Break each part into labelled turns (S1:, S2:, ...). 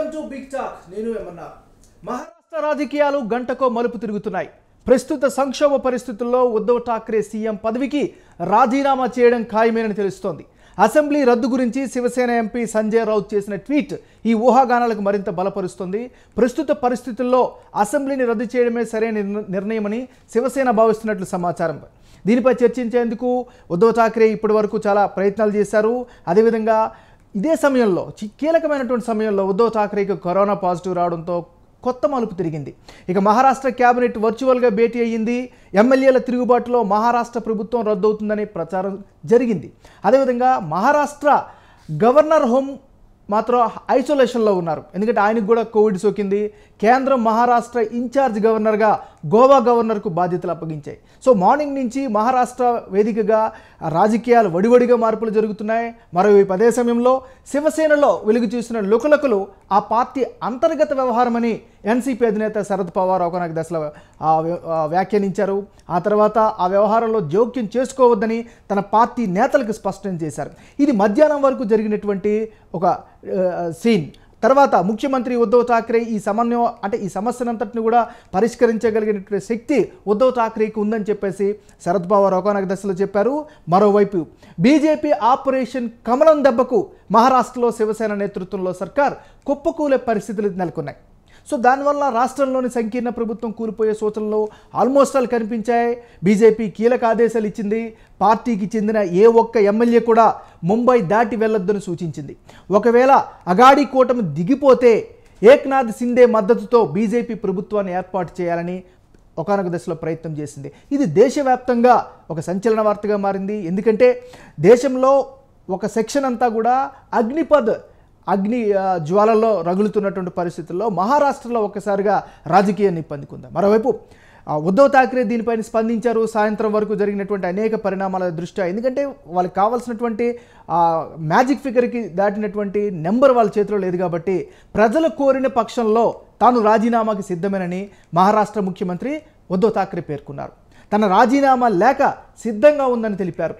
S1: Welcome to big talk నేను ఏమన్నా మహారాష్ట్ర రాజకీయాలు గంటకో మలుపు తిరుగుతున్నాయి ప్రస్తుత సంక్షోభ పరిస్థితుల్లో ఉద్ధవ్ ఠాక్రే సీఎం పదవికి రాజీనామా చేయడం ఖాయమేనని తెలుస్తోంది అసెంబ్లీ రద్దు గురించి శివసేన ఎంపీ సంజయ్ రౌత్ చేసిన ట్వీట్ ఈ ఊహాగానాలకు మరింత బలపరుస్తుంది ప్రస్తుత పరిస్థితుల్లో అసెంబ్లీని రద్దు చేయడమే సరైన నిర్ణ- నిర్ణయమని శివసేన భావిస్తున్నట్లు సమాచారం దీనిపై చర్చించేందుకు ఉద్ధవ్ ఠాక్రే ఇప్పటి వరకు చాలా ప్రయత్నాలు చేశారు అదేవిధంగా ఇదే సమయంలో చి- కీలకమైనటువంటి సమయంలో ఉద్ధవ్ ఠాక్రేకి కరోనా పాజిటివ్ రావడంతో కొత్త మలుపు తిరిగింది ఇక మహారాష్ట్ర కేబినెట్ వర్చువల్గా భేటీ అయ్యింది ఎమ్మెల్యేల తిరుగుబాటులో మహారాష్ట్ర ప్రభుత్వం రద్దవుతుందనే ప్రచారం జరిగింది అదేవిధంగా మహారాష్ట్ర గవర్నర్ హోమ్ మాత్రం ఐసోలేషన్లో ఉన్నారు ఎందుకంటే ఆయనకు కూడా కోవిడ్ సోకింది కేంద్రం మహారాష్ట్ర ఇన్ఛార్జ్ గవర్నర్గా గోవా గవర్నర్కు బాధ్యతలు అప్పగించాయి సో మార్నింగ్ నుంచి మహారాష్ట్ర వేదికగా రాజకీయాలు వడివడిగా మార్పులు జరుగుతున్నాయి మరోవైపు అదే సమయంలో శివసేనలో వెలుగు చూసిన లుకలుకలు ఆ పార్టీ అంతర్గత వ్యవహారమని ఎన్సీపీ అధినేత శరద్ పవార్ ఒకనొక దశలో ఆ వ్య- ఆ వ్యాఖ్యానించారు ఆ తర్వాత ఆ వ్యవహారంలో జోక్యం చేసుకోవద్దని తన పార్టీ నేతలకు స్పష్టం చేశారు ఇది మధ్యాహ్నం వరకు జరిగినటువంటి ఒక ఆ, సీన్ తర్వాత ముఖ్యమంత్రి ఉద్ధవ్ ఠాక్రే ఈ సమన్వయం అంటే ఈ సమస్యనంతటిని కూడా పరిష్కరించగలిగినటువంటి శక్తి ఉద్ధవ్ ఠాక్రేకి ఉందని చెప్పేసి శరద్ పవార్ ఒకనొక దశలో చెప్పారు మరోవైపు బీజేపీ ఆపరేషన్ కమలం దెబ్బకు మహారాష్ట్రలో శివసేన నేతృత్వంలో సర్కార్ కుప్పకూలే పరిస్థితులు నెలకొన్నాయి సో దానివల్ల రాష్ట్రంలోని సంకీర్ణ ప్రభుత్వం కూలిపోయే సూచనలు ఆల్మోస్ట్ ఆల్ కనిపించాయి బీజేపీ కీలక ఆదేశాలు ఇచ్చింది పార్టీకి చెందిన ఏ ఒక్క ఎమ్మెల్యే కూడా ముంబై దాటి వెళ్ళొద్దని సూచించింది ఒకవేళ అగాడి కూటమి దిగిపోతే ఏక్నాథ్ సిండే మద్దతుతో బీజేపీ ప్రభుత్వాన్ని ఏర్పాటు చేయాలని ఒకనొక దశలో ప్రయత్నం చేసింది ఇది దేశవ్యాప్తంగా ఒక సంచలన వార్తగా మారింది ఎందుకంటే దేశంలో ఒక సెక్షన్ అంతా కూడా అగ్నిపద్ అగ్ని ఆ, జ్వాలల్లో రగులుతున్నటువంటి పరిస్థితుల్లో మహారాష్ట్రలో ఒక్కసారిగా రాజకీయ నిప్పందుకుంది మరోవైపు ఆ, ఉద్ధవ్ ఠాక్రే దీనిపైన స్పందించారు సాయంత్రం వరకు జరిగినటువంటి అనేక పరిణామాల దృష్ట్యా ఎందుకంటే వాళ్ళకి కావాల్సినటువంటి ఆ, మ్యాజిక్ ఫిగర్కి దాటినటువంటి నెంబర్ వాళ్ళ చేతిలో లేదు కాబట్టి ప్రజలు కోరిన పక్షంలో తాను రాజీనామాకి సిద్ధమేనని మహారాష్ట్ర ముఖ్యమంత్రి ఉద్ధవ్ ఠాక్రే పేర్కొన్నారు తన రాజీనామా లేక సిద్ధంగా ఉందని తెలిపారు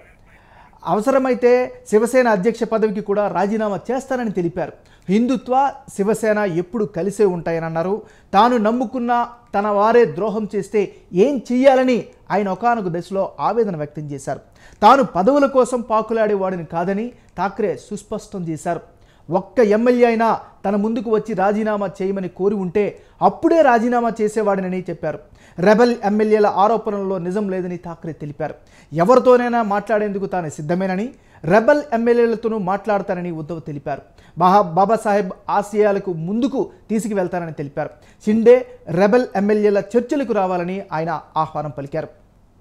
S1: అవసరమైతే శివసేన అధ్యక్ష పదవికి కూడా రాజీనామా చేస్తానని తెలిపారు హిందుత్వ శివసేన ఎప్పుడు కలిసే ఉంటాయని అన్నారు తాను నమ్ముకున్న తన వారే ద్రోహం చేస్తే ఏం చెయ్యాలని ఆయన ఒకానొక దశలో ఆవేదన వ్యక్తం చేశారు తాను పదవుల కోసం పాకులాడేవాడిని కాదని ఠాక్రే సుస్పష్టం చేశారు ఒక్క ఎమ్మెల్యే అయినా తన ముందుకు వచ్చి రాజీనామా చేయమని కోరి ఉంటే అప్పుడే రాజీనామా చేసేవాడినని చెప్పారు రెబల్ ఎమ్మెల్యేల ఆరోపణల్లో నిజం లేదని ఠాక్రే తెలిపారు ఎవరితోనైనా మాట్లాడేందుకు తాను సిద్ధమేనని రెబల్ ఎమ్మెల్యేలతోనూ మాట్లాడతానని ఉద్ధవ్ తెలిపారు బాహా బాబాసాహెబ్ ఆశయాలకు ముందుకు తీసుకువెళ్తానని తెలిపారు షిండే రెబల్ ఎమ్మెల్యేల చర్చలకు రావాలని ఆయన ఆహ్వానం పలికారు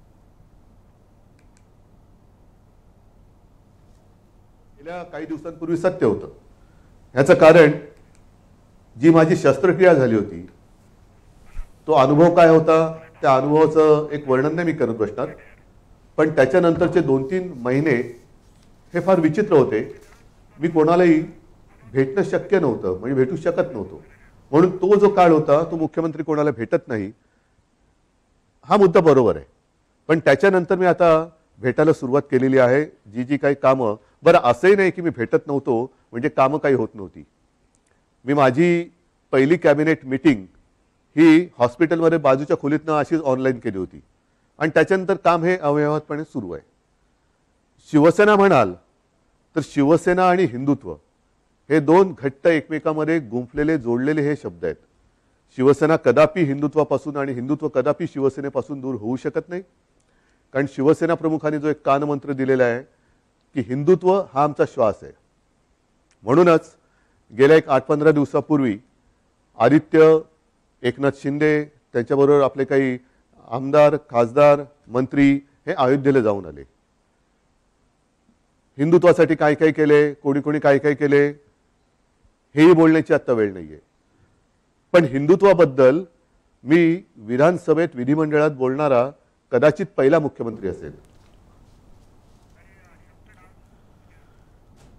S2: गेल्या काही दिवसांपूर्वी सत्य होतं ह्याचं कारण जी माझी शस्त्रक्रिया झाली होती तो अनुभव काय होता त्या अनुभवाचं एक वर्णन नाही मी करत बसणार पण त्याच्यानंतरचे दोन तीन महिने हे फार विचित्र होते मी कोणालाही भेटणं शक्य नव्हतं म्हणजे भेटू शकत नव्हतो म्हणून तो जो काळ होता तो मुख्यमंत्री कोणाला भेटत नाही हा मुद्दा बरोबर आहे पण त्याच्यानंतर मी आता भेटायला सुरुवात केलेली आहे जी जी काही कामं बरं असंही नाही की मी भेटत नव्हतो म्हणजे कामं काही होत नव्हती मी माझी पहिली कॅबिनेट मिटिंग ही हॉस्पिटलमध्ये बाजूच्या खोलीतनं अशीच ऑनलाईन केली होती आणि त्याच्यानंतर काम हे अव्यवहातपणे सुरू आहे शिवसेना म्हणाल तर शिवसेना आणि हिंदुत्व हे दोन घट्ट एकमेकामध्ये गुंफलेले जोडलेले हे शब्द आहेत शिवसेना कदापि हिंदुत्वापासून आणि हिंदुत्व कदापि शिवसेनेपासून दूर होऊ शकत नाही कारण शिवसेना प्रमुखांनी जो एक कानमंत्र दिलेला आहे की हिंदुत्व हा आमचा श्वास आहे म्हणूनच गेल्या एक आठ पंधरा दिवसापूर्वी आदित्य एकनाथ शिंदे त्यांच्याबरोबर आपले काही आमदार खासदार मंत्री हे अयोध्येला जाऊन आले हिंदुत्वासाठी काय काय केले कोणी कोणी काय काय केले हेही बोलण्याची आत्ता वेळ नाहीये पण हिंदुत्वाबद्दल मी विधानसभेत विधिमंडळात बोलणारा कदाचित पहिला मुख्यमंत्री असेल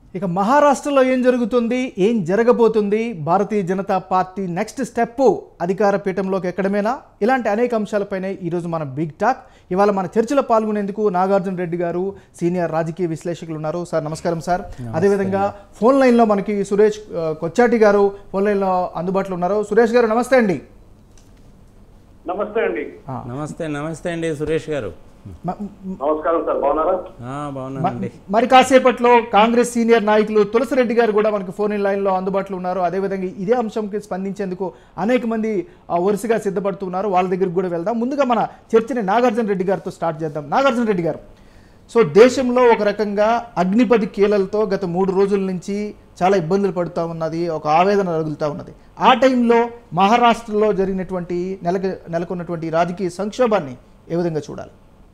S1: ఇక మహారాష్ట్రలో ఏం జరుగుతుంది ఏం జరగబోతుంది Bharatiya Janata party next step అధికార పీఠంలోకి ఎక్కడమేనా ఇలాంటి అనేక అంశాలపైనే ఈరోజు మన బిగ్ టాక్ ఇవాళ మన చర్చలో పాల్గొనేందుకు నాగార్జున రెడ్డి గారు సీనియర్ రాజకీయ విశ్లేషకులు ఉన్నారు సార్ నమస్కారం సార్ అదేవిధంగా ఫోన్ లైన్లో మనకి సురేష్ ఆ, కొచ్చాటి గారు ఫోన్ లైన్లో అందుబాటులో ఉన్నారు సురేష్ గారు నమస్తే అండి
S3: నమస్తే అండి
S1: ఆ,
S4: నమస్తే నమస్తే అండి సురేష్ గారు
S1: మ-
S3: నమస్కారం సార్ బాగున్నారా
S4: ఆ, బాగున్నానండి
S1: మరి కాసేపట్లో కాంగ్రెస్ సీనియర్ నాయకులు తులసిరెడ్డి గారు కూడా మనకి ఫోన్ ఇన్ లైన్లో అందుబాటులో ఉన్నారు అదేవిధంగా ఇదే అంశంకి స్పందించేందుకు అనేక మంది ఆ, వరుసగా సిద్ధపడుతున్నారు వాళ్ళ దగ్గరికి కూడా వెళ్దాం ముందుగా మన చర్చని నాగార్జున రెడ్డి గారితో స్టార్ట్ చేద్దాం నాగార్జున రెడ్డి గారు సో దేశంలో ఒక రకంగా అగ్నిపది కీలలతో గత మూడు రోజుల నుంచి చాలా ఇబ్బందులు పడుతూ ఉన్నది ఒక ఆవేదన రగులుతూ ఉన్నది ఆ టైంలో మహారాష్ట్రలో జరిగినటువంటి నెలక నెలకొన్నటువంటి రాజకీయ సంక్షోభాన్ని ఏ విధంగా చూడాలి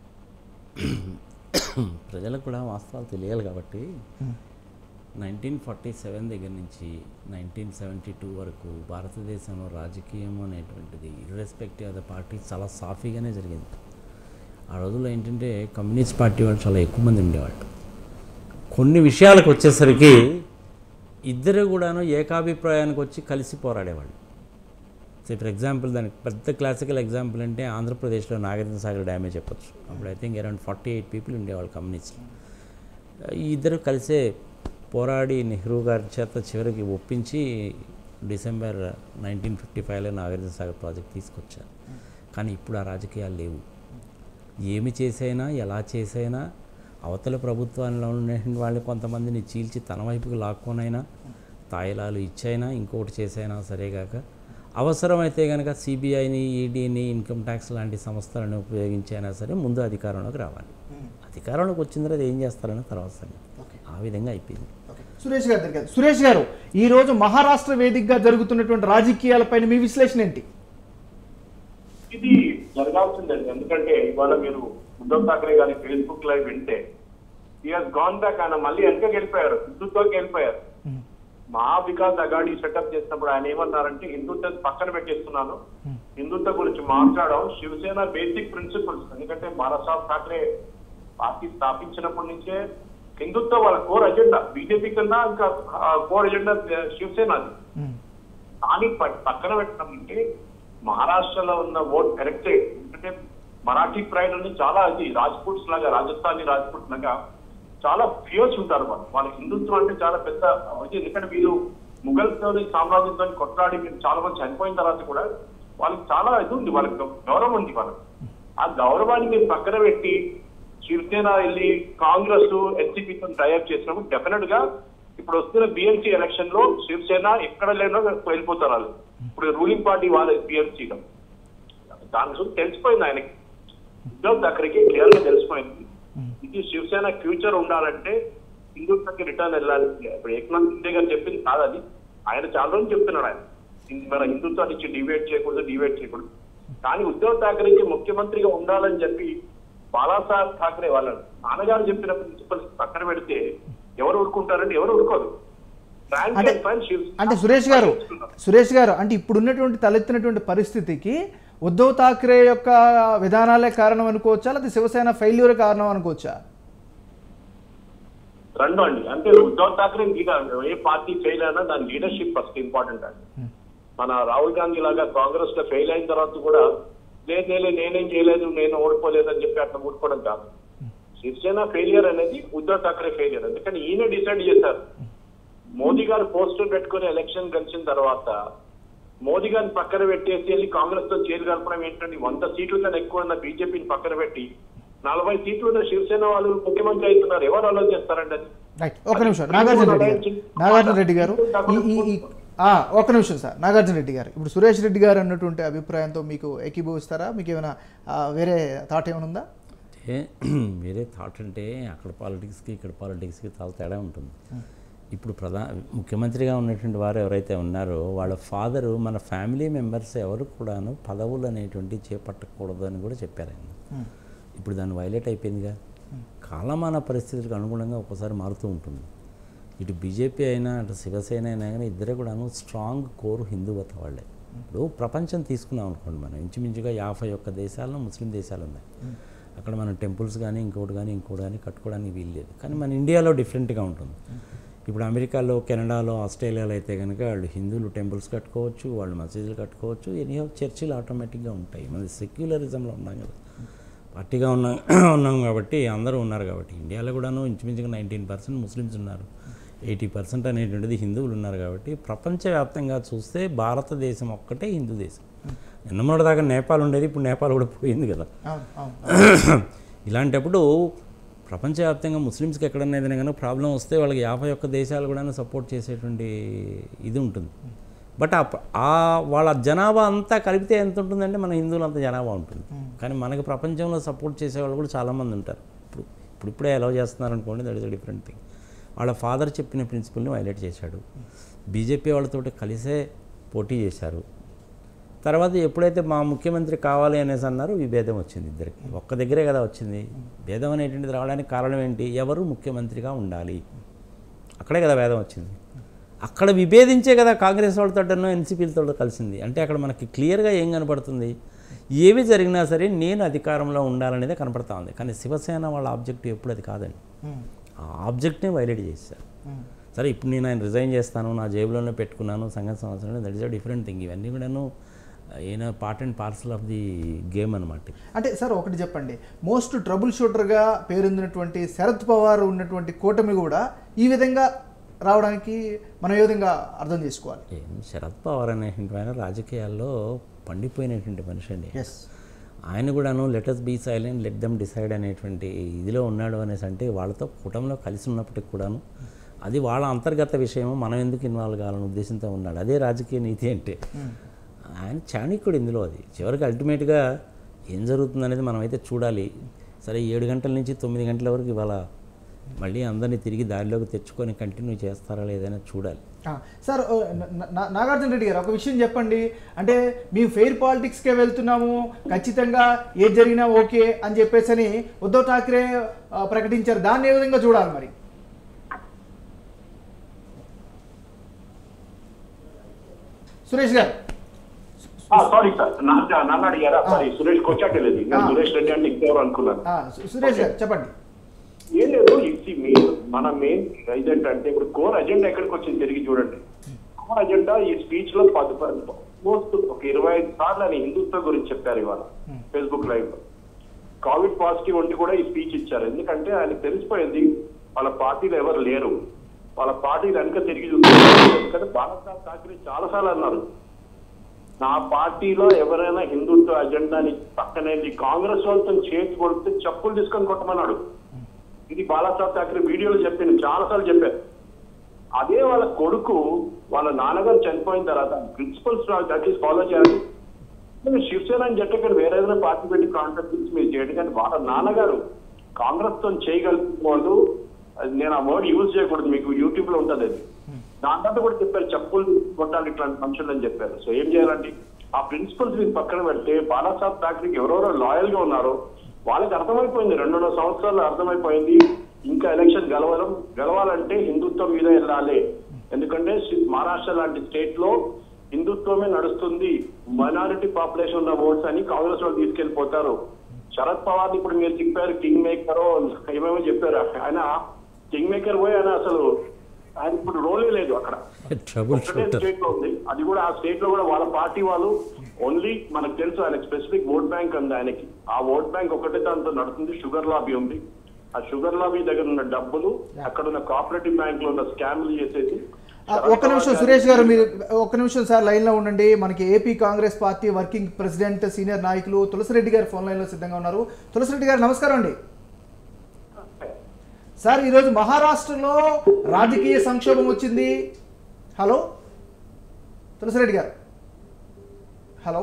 S4: ప్రజలకు కూడా వాస్తవాలు తెలియాలి కాబట్టి నైన్టీన్ ఫార్టీ సెవెన్ దగ్గర నుంచి నైన్టీన్ సెవెంటీ టూ వరకు భారతదేశంలో రాజకీయం అనేటువంటిది ఇర్రెస్పెక్టివ్ ఆఫ్ ద పార్టీ చాలా సాఫీగానే జరిగింది ఆ రోజుల్లో ఏంటంటే కమ్యూనిస్ట్ పార్టీ వాళ్ళు చాలా ఎక్కువ మంది ఉండేవాళ్ళు కొన్ని విషయాలకు వచ్చేసరికి ఇద్దరు కూడాను ఏకాభిప్రాయానికి వచ్చి కలిసి పోరాడేవాళ్ళు సో ఫర్ ఎగ్జాంపుల్ దానికి పెద్ద క్లాసికల్ ఎగ్జాంపుల్ అంటే ఆంధ్రప్రదేశ్లో నాగార్జున సాగర్ డ్యామే చెప్పొచ్చు అప్పుడు I think around forty eight people ఉండేవాళ్ళు కమ్యూనిస్టులు ఈ ఇద్దరు కలిసే పోరాడి నెహ్రూ గారి చేత చివరికి ఒప్పించి డిసెంబర్ నైన్టీన్ ఫిఫ్టీ ఫైవ్లో నాగార్జున సాగర్ ప్రాజెక్ట్ తీసుకొచ్చారు కానీ ఇప్పుడు ఆ రాజకీయాలు లేవు ఏమి చేసైనా ఎలా చేసైనా అవతల ప్రభుత్వంలో ఉన్న వాళ్ళని కొంతమందిని చీల్చి తన వైపుకి లాక్కోనైనా తాయిలాలు ఇచ్చైనా ఇంకొకటి చేసైనా సరేగాక అవసరమైతే కనుక సిబిఐని ఈడీని ఇన్కమ్ ట్యాక్స్ లాంటి సంస్థలను ఉపయోగించైనా సరే ముందు అధికారంలోకి రావాలి అధికారంలోకి వచ్చిన తర్వాత ఏం చేస్తారని తర్వాత సంగతి ఆ విధంగా అయిపోయింది
S1: సురేష్ గారి దగ్గర సురేష్ గారు ఈ రోజు మహారాష్ట్ర వేదికగా జరుగుతున్నటువంటి రాజకీయాలపైన మీ విశ్లేషణ ఏంటి
S3: ఇది జరగాల్సిందండి ఎందుకంటే ఇవాళ మీరు ఉద్ధవ్ ఠాక్రే గారి ఫేస్బుక్ లైవ్ వింటే హాస్ గాన్ బ్యాక్ ఆయన మళ్ళీ వెనకకి వెళ్ళిపోయారు హిందుత్వకి వెళ్ళిపోయారు మా వికాస్ అగాడి సెటప్ చేసినప్పుడు ఆయన ఏమన్నారంటే హిందుత్వం పక్కన పెట్టేస్తున్నాను హిందుత్వ గురించి మాట్లాడడం శివసేన బేసిక్ ప్రిన్సిపల్స్ ఎందుకంటే బాలాసాహెబ్ ఠాక్రే పార్టీ స్థాపించినప్పటి నుంచే హిందుత్వ వాళ్ళ కోర్ అజెండా బీజేపీ కన్నా ఇంకా కోర్ అజెండా శివసేన అది కానీ ప- పక్కన పెట్టడం అంటే మహారాష్ట్రలో ఉన్న ఓట్ కరెక్టే ఎందుకంటే మరాఠీ ప్రైడ్ అని చాలా ఇది రాజ్పుట్స్ లాగా రాజస్థానీ రాజ్పుట్ లాగా చాలా ఫియర్స్ ఉంటారు వాళ్ళు వాళ్ళ హిందుత్వం అంటే చాలా పెద్ద ఇది ఎందుకంటే వీళ్ళు ముఘల్తో సామ్రాజ్యంతో కొట్లాడి మీరు చాలా మంది చనిపోయిన తర్వాత కూడా వాళ్ళకి చాలా ఇది ఉంది వాళ్ళకి గౌరవం ఉంది వాళ్ళకి ఆ గౌరవాన్ని మీరు పక్కన పెట్టి శివసేన వెళ్ళి కాంగ్రెస్ ఎన్సీపీతో టైఅప్ చేసినప్పుడు డెఫినెట్ గా ఇప్పుడు వస్తున్న బిఎంసీ ఎలక్షన్ లో శివసేన ఎక్కడ లేనో వెళ్ళిపోతారు వాళ్ళు ఇప్పుడు రూలింగ్ పార్టీ వాళ్ళ బిఎంసీలో దాని గురించి తెలిసిపోయింది ఆయనకి ఉద్ధవ్ ఠాక్రేకి క్లియర్ గా తెలిసిపోయింది ఇది శివసేన ఫ్యూచర్ ఉండాలంటే హిందుత్వకి రిటర్న్ వెళ్ళాలి ఇప్పుడు ఏకనాథ్ షిండే గారు చెప్పింది కాదు అది ఆయన చాలా రోజులు చెప్తున్నాడు ఆయన హింద్- మన హిందుత్వాన్ని ఇచ్చి డివైడ్ చేయకూడదు డివైడ్ చేయకూడదు కానీ ఉద్ధవ్ ఠాక్రేకి ముఖ్యమంత్రిగా ఉండాలని చెప్పి బాలాసాహెబ్ ఠాక్రే వాళ్ళ నాన్నగారు చెప్పిన ప్రిన్సిపల్స్ పక్కన పెడితే ఎవరు ఊరుకుంటారంటే ఎవరు ఊరుకోరు Frank
S1: అంటే
S3: and fine, శివ్-
S1: అంటే సురేష్ గారు సురేష్ గారు అంటే ఇప్పుడున్నటువంటి తలెత్తినటువంటి పరిస్థితికి ఉద్ధవ్ ఠాక్రే యొక్క విధానాలే కారణం అనుకోవచ్చా లేకపోతే శివసేన ఫెయిల్యూర్ కారణం అనుకోవచ్చా
S3: రెండు అండి అంటే ఉద్ధవ్ ఠాక్రే లీడర్ ఏ పార్టీ ఫెయిల్ అయినా దాని లీడర్షిప్ ఫస్ట్ ఇంపార్టెంట్ అండి మన రాహుల్ గాంధీ లాగా కాంగ్రెస్ లో ఫెయిల్ అయిన తర్వాత కూడా లేదు లేదు నేనేం చేయలేదు నేను ఓడిపోలేదు అని చెప్పి అట్లా ఊరుకోవడం కాదు శివసేన ఫెయిలియర్ అనేది ఉద్ధవ్ ఠాక్రే ఫెయిలియర్ ఎందుకని ఈయన డిసైడ్ చేశారు మోదీ గారు పోస్టర్ పెట్టుకుని ఎలక్షన్ గెలిచిన తర్వాత మోదీ గారిని పక్కన పెట్టేసి వెళ్ళి కాంగ్రెస్ తో చేరు కలపడం ఏంటంటే వంద సీట్ల కన్నా ఎక్కువ ఉన్న బీజేపీని పక్కన పెట్టి నలభై సీట్లు ఉన్న శివసేన వాళ్ళు ముఖ్యమంత్రి అవుతున్నారు ఎవరు అలో చేస్తారండి అది
S1: రైట్ ఒక నిమిషం నాగార్జున రెడ్డి గారు నాగార్జున రెడ్డి గారు ఈ ఈ ఈ ఆ, ఒక నిమిషం సార్ నాగార్జున రెడ్డి గారు ఇప్పుడు సురేష్ రెడ్డి గారు అన్నటువంటి అభిప్రాయంతో మీకు ఏకీభవిస్తారా మీకు ఏమైనా ఆ, వేరే థాట్ ఏమైనా ఉందా
S4: అంటే వేరే థాట్ అంటే అక్కడ పాలిటిక్స్కి ఇక్కడ పాలిటిక్స్కి చాలా తేడా ఉంటుంది ఇప్పుడు ప్రధాన ముఖ్యమంత్రిగా ఉన్నటువంటి వారు ఎవరైతే ఉన్నారో వాళ్ళ ఫాదరు మన ఫ్యామిలీ మెంబర్స్ ఎవరు కూడాను పదవులు అనేటువంటి చేపట్టకూడదు అని కూడా చెప్పారు ఆయన ఇప్పుడు దాన్ని వైలేట్ అయిపోయిందిగా కాలమాన పరిస్థితులకు అనుగుణంగా ఒక్కోసారి మారుతూ ఉంటుంది ఇటు బీజేపీ అయినా అటు శివసేన అయినా కానీ ఇద్దరే కూడాను స్ట్రాంగ్ కోర్ హిందూవత వాళ్ళే ఇప్పుడు ప్రపంచం తీసుకున్నాం అనుకోండి మనం ఇంచుమించుగా యాభై ఒక్క దేశాల్లో ముస్లిం దేశాలు ఉన్నాయి అక్కడ మనం టెంపుల్స్ కానీ ఇంకోటి కానీ ఇంకోటి కానీ కట్టుకోవడానికి వీలు లేదు కానీ మన ఇండియాలో డిఫరెంట్గా ఉంటుంది ఇప్పుడు అమెరికాలో కెనడాలో ఆస్ట్రేలియాలో అయితే కనుక వాళ్ళు హిందువులు టెంపుల్స్ కట్టుకోవచ్చు వాళ్ళు మసీదులు కట్టుకోవచ్చు ఎనీ చర్చిలు ఆటోమేటిక్గా ఉంటాయి మన సెక్యులరిజంలో ఉన్నాం కదా పార్టీగా ఉన్నాం ఉన్నాం కాబట్టి అందరూ ఉన్నారు కాబట్టి ఇండియాలో కూడాను ఇంచుమించుగా నైన్టీన్ పర్సెంట్ ముస్లిమ్స్ ఉన్నారు ఎయిటీ పర్సెంట్ అనేటువంటిది హిందువులు ఉన్నారు కాబట్టి ప్రపంచవ్యాప్తంగా చూస్తే భారతదేశం ఒక్కటే హిందూ దేశం నిన్న మొన్నటిదాకా నేపాల్ ఉండేది ఇప్పుడు నేపాల్ కూడా పోయింది కదా
S1: అవును అవును
S4: ఇలాంటప్పుడు ప్రపంచవ్యాప్తంగా ముస్లిమ్స్కి ఎక్కడన్నా ఏదైనా కానీ ప్రాబ్లం వస్తే వాళ్ళకి యాభై ఒక్క దేశాలు కూడా సపోర్ట్ చేసేటువంటి ఇది ఉంటుంది బట్ ఆ ప- ఆ వాళ్ళ జనాభా అంతా కలిపితే ఎంత ఉంటుందంటే మన హిందువులు అంత జనాభా ఉంటుంది కానీ మనకి ప్రపంచంలో సపోర్ట్ చేసేవాళ్ళు కూడా చాలామంది ఉంటారు ఇప్పుడు ఇప్పుడు ఇప్పుడే అలౌ చేస్తున్నారు అనుకోండి దట్ ఇస్ డిఫరెంట్ థింగ్ వాళ్ళ ఫాదర్ చెప్పిన ప్రిన్సిపల్ని వైలేట్ చేశాడు బీజేపీ వాళ్ళతోటి కలిసే పోటీ చేశారు తర్వాత ఎప్పుడైతే మా ముఖ్యమంత్రి కావాలి అనేసి అన్నారు విభేదం వచ్చింది ఇద్దరికి ఒక్క దగ్గరే కదా వచ్చింది భేదం అనేటువంటిది రావడానికి కారణం ఏంటి ఎవరు ముఖ్యమంత్రిగా ఉండాలి అక్కడే కదా భేదం వచ్చింది అక్కడ విభేదించే కదా కాంగ్రెస్ వాళ్ళతోటనో ఎన్సీపీలతో కలిసింది అంటే అక్కడ మనకి క్లియర్గా ఏం కనపడుతుంది ఏవి జరిగినా సరే నేను అధికారంలో ఉండాలనేదే కనపడతా ఉంది కానీ శివసేన వాళ్ళ ఆబ్జెక్టివ్ ఎప్పుడు అది కాదండి
S1: ఉమ్,
S4: ఆ ఆబ్జెక్ట్నే వైలేట్ చేశారు
S1: ఉమ్,
S4: సరే ఇప్పుడు నేను ఆయన రిజైన్ చేస్తాను నా జేబులోనే పెట్టుకున్నాను సంఘ సంవత్సరం that is a different thing ఇవన్నీ కూడాను ఈయన part and parcel of the game అనమాట
S1: అంటే సార్ ఒకటి చెప్పండి మోస్ట్ ట్రబుల్ షూటర్గా పేరొందినటువంటి శరద్ పవార్ ఉన్నటువంటి కూటమి కూడా ఈ విధంగా రావడానికి మనం ఏ విధంగా అర్థం చేసుకోవాలి
S4: ఏం శరద్ పవార్ అనేటువంటి ఆయన రాజకీయాల్లో పండిపోయినటువంటి మనిషి అండి
S1: ఎస్
S4: ఆయన కూడాను letters be silent let them decide అనేటువంటి ఇదిలో ఉన్నాడు అనేసి అంటే వాళ్ళతో కూటమిలో కలిసి ఉన్నప్పటికి కూడాను అది వాళ్ళ అంతర్గత విషయము మనం ఎందుకు ఇన్వాల్వ్ కావాలనే ఉద్దేశంతో ఉన్నాడు అదే రాజకీయ నీతి అంటే ఆయన చాణిక్యుడు ఇందులో అది చివరికి అల్టిమేట్గా ఏం జరుగుతుంది అనేది మనమైతే చూడాలి సరే ఏడు గంటల నుంచి తొమ్మిది గంటల వరకు ఇవాళ మళ్ళీ అందరినీ తిరిగి దారిలోకి తెచ్చుకొని కంటిన్యూ చేస్తారా లేదని చూడాలి
S1: ఆ, సార్ ఓ, నా- నా- నాగార్జున రెడ్డి గారు ఒక విషయం చెప్పండి అంటే మేము ఫెయిర్ పాలిటిక్స్కే వెళ్తున్నాము ఖచ్చితంగా ఏది జరిగినా ఓకే అని చెప్పేసి అని ఉద్ధవ్ ఠాక్రే ఆ, ప్రకటించారు దాన్ని ఏ విధంగా చూడాలి మరి సురేష్ గారు
S3: సారీ సార్ నన్ను అడిగారా సారీ సురేష్ కొచ్చాటలేదు నేను
S1: ఆ.
S3: సురేష్ రెడ్డి అంటే ఇంకెవరు అనుకున్నాను
S1: ఆ, సు- సురేష్ గారు చెప్పండి
S3: ఏం లేదు ఇది మెయిన్ మన మెయిన్ ఏజెంట్ అంటే ఇప్పుడు కోర్ అజెండా ఎక్కడికి వచ్చింది తిరిగి చూడండి కోర్ అజెండా ఈ స్పీచ్ లో పది మోస్ట్ ఒక ఇరవై ఐదు సార్లు ఆయన హిందుత్వం గురించి చెప్పారు ఇవాళ ఫేస్బుక్ లైవ్ లో కోవిడ్ పాజిటివ్ ఉండి కూడా ఈ స్పీచ్ ఇచ్చారు ఎందుకంటే ఆయనకు తెలిసిపోయింది వాళ్ళ పార్టీలో ఎవరు లేరు వాళ్ళ పార్టీ వెనక తిరిగి చూస్తున్నారు ఎందుకంటే బాలసాహెబ్ ఠాకరే చాలా సార్లు అన్నారు నా పార్టీలో ఎవరైనా హిందుత్వ అజెండాని పక్కనేది కాంగ్రెస్ వాళ్ళతో చేతి కొడితే చెప్పులు తీసుకొని కొట్టమన్నాడు ఇది బాలాసాహెబ్ ఠాకరే వీడియోలో చెప్పింది చాలా సార్లు చెప్పారు అదే వాళ్ళ కొడుకు వాళ్ళ నాన్నగారు చనిపోయిన తర్వాత ప్రిన్సిపల్స్ దట్ ఫాలో చేయాలి మీరు శివసేన అని చెప్పి ఇక్కడ వేరే ఏదైనా పార్టీ పెట్టి కాంట్రాక్ట్ ఇచ్చి మీరు చేయండి కానీ వాళ్ళ నాన్నగారు కాంగ్రెస్ తో చేయగలిగిన వాళ్ళు అది నేను ఆ వర్డ్ యూజ్ చేయకూడదు మీకు యూట్యూబ్ లో ఉంటుంది అది దాంట్లో కూడా చెప్పారు చెప్పులు కొట్టాలి ఇట్లాంటి మనుషులు అని చెప్పారు సో ఏం చేయాలండి ఆ ప్రిన్సిపల్స్ మీరు పక్కన పెడితే బాలాసాహెబ్ ఠాకరేకి ఎవరెవరో లాయల్ గా ఉన్నారో వాళ్ళకి అర్థమైపోయింది రెండున్నర సంవత్సరాలు అర్థమైపోయింది ఇంకా ఎలక్షన్ గెలవడం గెలవాలంటే హిందుత్వం మీద వెళ్ళాలి ఎందుకంటే సి- మహారాష్ట్ర లాంటి స్టేట్ లో హిందుత్వమే నడుస్తుంది మైనారిటీ పాపులేషన్ ఉన్న ఓట్స్ అని కాంగ్రెస్ వాళ్ళు తీసుకెళ్లిపోతారు శరద్ పవార్ ఇప్పుడు మీరు చెప్పారు కింగ్ మేకర్ ఏమేమో చెప్పారు ఆయన కింగ్ మేకర్ పోయి ఆయన అసలు ఆయన ఇప్పుడు రోలే లేదు అక్కడ
S4: ట్రబుల్
S3: ఒకటే
S4: షూటర్
S3: స్టేట్ లో ఉంది అది కూడా ఆ స్టేట్ లో కూడా వాళ్ళ పార్టీ వాళ్ళు ఓన్లీ మనకు తెలుసు ఆయనకి స్పెసిఫిక్ ఓట్ బ్యాంక్ ఉంది ఆయనకి ఆ ఓట్ బ్యాంక్ ఒకటే దాంతో నడుస్తుంది షుగర్ లాబీ ఉంది ఆ షుగర్ లాబీ దగ్గర ఉన్న డబ్బులు అక్కడ ఉన్న కోఆపరేటివ్ బ్యాంక్ లో ఉన్న స్కామ్లు చేసేసి
S1: ఆ, ఒక్క నిమిషం సురేష్ గారు మీరు ఒక్క నిమిషం సార్ లైన్లో ఉండండి మనకి AP Congress party working president senior నాయకులు తులసిరెడ్డి గారు ఫోన్ లైన్లో సిద్ధంగా ఉన్నారు తులసిరెడ్డి గారు నమస్కారం అండి సార్ ఈరోజు మహారాష్ట్రలో రాజకీయ సంక్షోభం వచ్చింది హలో తులసిరెడ్డి గారు హలో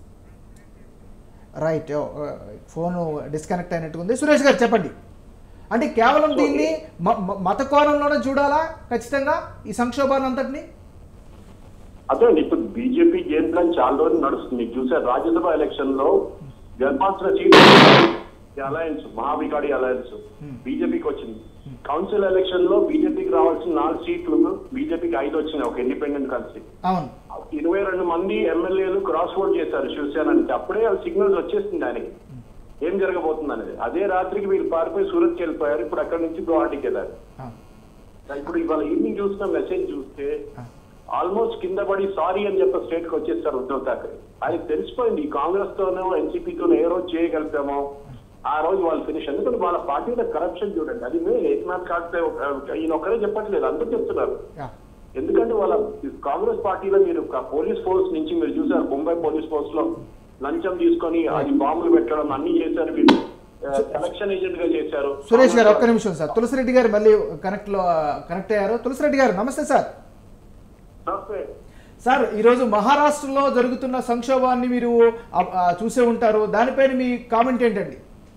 S1: రైట్ ఫోన్ డిస్కనెక్ట్ అయినట్టుగా సురేష్ గారు చెప్పండి అంటే కేవలం దీన్ని మ- మ- మత కోణంలోనే చూడాలా ఖచ్చితంగా ఈ సంక్షోభాన్ని అంతటిని
S3: అదే అండి ఇప్పుడు బీజేపీ గేమ్ ప్లాన్ చాలా రోజులు నడుస్తుంది మీకు చూసారు రాజ్యసభ ఎలక్షన్ లో గెలపాల్సిన సీట్ అలయన్స్ మహావికాడి అలయన్స్ బీజేపీకి వచ్చింది కౌన్సిల్ ఎలక్షన్ లో బీజేపీకి రావాల్సిన నాలుగు సీట్లు బీజేపీకి ఐదు వచ్చినాయి ఒక ఇండిపెండెంట్ కలిసి
S1: అవును
S3: ఇరవై రెండు మంది ఎమ్మెల్యేలు క్రాస్ ఓట్ చేశారు శివసేనానికి అప్పుడే సిగ్నల్స్ వచ్చేసింది ఆయనకి ఏం జరగబోతుంది అనేది అదే రాత్రికి వీళ్ళు పారిపోయి సూరత్కి వెళ్ళిపోయారు ఇప్పుడు అక్కడి నుంచి గువాహటికి వెళ్ళారు
S1: అవును.
S3: ఇప్పుడు ఇవాళ ఈవినింగ్ చూసిన మెసేజ్ చూస్తే ఆల్మోస్ట్ కింద పడి సారీ అని చెప్పి స్టేట్ కి వచ్చేస్తారు ఉద్ధవ్ ఠాక్రే ఆయనకి తెలిసిపోయింది ఈ కాంగ్రెస్ తోనో ఎన్సీపీతో ఏ రోజు చేయగలిపామో ఆ రోజు వాళ్ళు ఫినిష్ ఎందుకంటే వాళ్ళ పార్టీలో కరప్షన్ చూడండి అది మేము ఏకనాథ్ కాకపోతే ఈయన ఒక్కరే చెప్పట్లేదు అందరూ చెప్తున్నారు
S1: యా.
S3: ఎందుకంటే వాళ్ళ కాంగ్రెస్ పార్టీలో మీరు ఒక పోలీస్ ఫోర్స్ నుంచి మీరు చూసారు ముంబై పోలీస్ ఫోర్స్ లో లంచం తీసుకొని అది బాంబులు పెట్టడం అన్ని చేశారు వీళ్ళు ఎలక్షన్ ఏజెంట్ గా చేశారు
S1: సురేష్ గారు ఒక్క నిమిషం సార్ తులసిరెడ్డి గారు మళ్ళీ కనెక్ట్ లో కనెక్ట్ అయ్యారు తులసిరెడ్డి గారు నమస్తే సార్
S3: నమస్తే.
S1: సార్ ఈరోజు మహారాష్ట్రలో జరుగుతున్న సంక్షోభాన్ని మీరు ఆ, ఆ, చూసే ఉంటారు దానిపైన మీ కామెంట్ ఏంటండి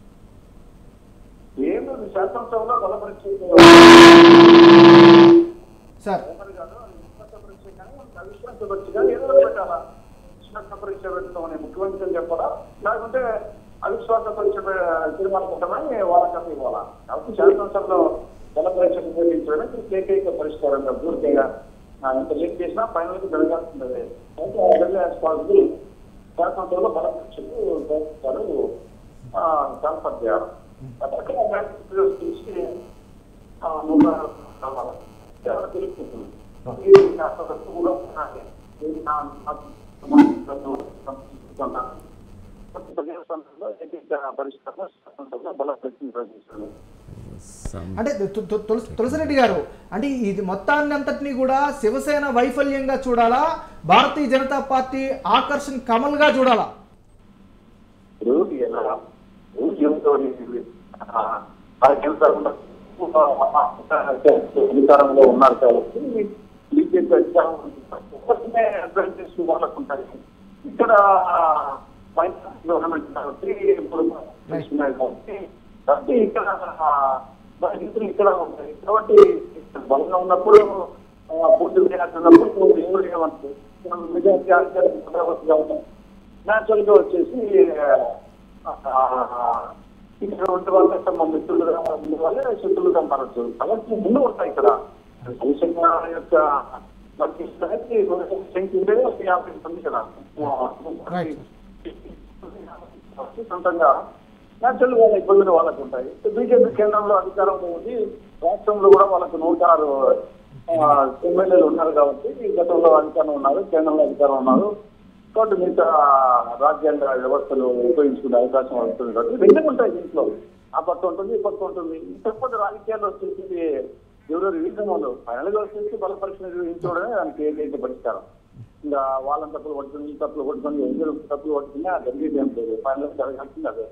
S3: ఏం లేదు శాసనసభలో బలపరిచే
S1: సార్
S3: అవిశ్వాస పరీక్ష కానీ ఏదో ఒకటి పెట్టాలా విశ్వాస పరీక్ష పెడతామని ముఖ్యమంత్రి చెప్పాలా లేకుంటే అవిశ్వాస పరీక్ష పె- తీర్మానించమని వాళ్ళకి ఇవ్వాలా కాబట్టి శాసనసభలో బల పరీక్ష నిర్వహించడానికి ఏకైక పరిష్కారంగా పూర్తిగా ఆ, ఎంత లేట్ చేసినా ఫైనల్ కి జరగాల్సిందే పాసిబుల్ శాసనసభలో బల పరీక్షకు ప్రయత్నిస్తారు కన్ఫర్ట్ చేయాలి అక్కడ తీసి ఆ, నూట కావాలి ఎవరు తెలుసుకుంటుంది ఈ శాస్త్రవేత్త కూడా ఉన్నాయి. ఈ నా- నాకు సంబంధించిన ప్రజాస్వామ్యంలో ఏకైక పరిష్కారం శాసనసభలో బలపరిచి నిర్వహించారు
S4: సం-
S1: అంటే తు- తు- తులసి తులసిరెడ్డి గారు అంటే ఇది మొత్తాన్ని అంతటినీ కూడా శివసేన వైఫల్యంగా చూడాలా భారతీయ జనతా పార్టీ ఆకర్షణ కమల్గా చూడాలా
S3: ఇప్పుడు ఎలా ఎవరితో అధికారంలో ఉన్నారు కాబట్టి బీజేపీ అధికారం అడ్వాంటేజ్ వాళ్ళకు ఉంటాయి ఇక్కడ ఫైనాన్స్ గవర్నమెంట్ కాబట్టి ఇప్పుడు ఉన్నాయి కాబట్టి కాబట్టి ఇక్కడ బాధ్యతలు ఇక్కడ ఉంటాయి కాబట్టి ఇక్కడ బలంగా ఉన్నప్పుడు ఆ, పూర్తి ఉన్నప్పుడు ఎవరు ఏమంటారు మెజార్టీ ఆధికారం చంద్రబాబు ఉంటాం న్యాచురల్ గా వచ్చేసి ఆ, ఇక్కడ ఉండే వాళ్ళే తమ మిత్రులుగా ఉండే వాళ్ళే శత్రులుగా మారచ్చు కాబట్టి ముందు ఉంటాయి ఇక్కడ శివసేన యొక్క మనకి స్థాయికి శక్తి ఉండేది ఒక యాభై మంది కదా
S1: Right.
S3: సొంతంగా న్యాచురల్ వాళ్ళ ఇబ్బందులు వాళ్ళకు ఉంటాయి బీజేపీ కేంద్రంలో అధికారంలో ఉంది రాష్ట్రంలో కూడా వాళ్ళకు నూట ఆరు ఆ, ఎమ్మెల్యేలు ఉన్నారు కాబట్టి గతంలో అధికారం ఉన్నారు కేంద్రంలో అధికారం ఉన్నారు కాబట్టి మిగతా రాజ్యాంగ వ్యవస్థలు ఉపయోగించుకునే అవకాశం ఉంటుంది కాబట్టి రెండు ఉంటాయి దీంట్లో ఆ పక్క ఉంటుంది ఈ పక్క ఉంటుంది తప్పదు రాజకీయాల్లో వచ్చేసి ఎవరో రివిజన్ వాళ్ళు ఫైనల్ గా వచ్చేసి బల పరీక్ష నిర్వహించడమే దానికి ఏకైక పరిష్కారం ఇంకా వాళ్ళని తప్పులు పట్టుకుని ఈ తప్పులు పట్టుకుని ఎందుకు తప్పులు పట్టుకుని అది జరిగేది ఏం లేదు ఫైనల్ జరగాల్సింది అదే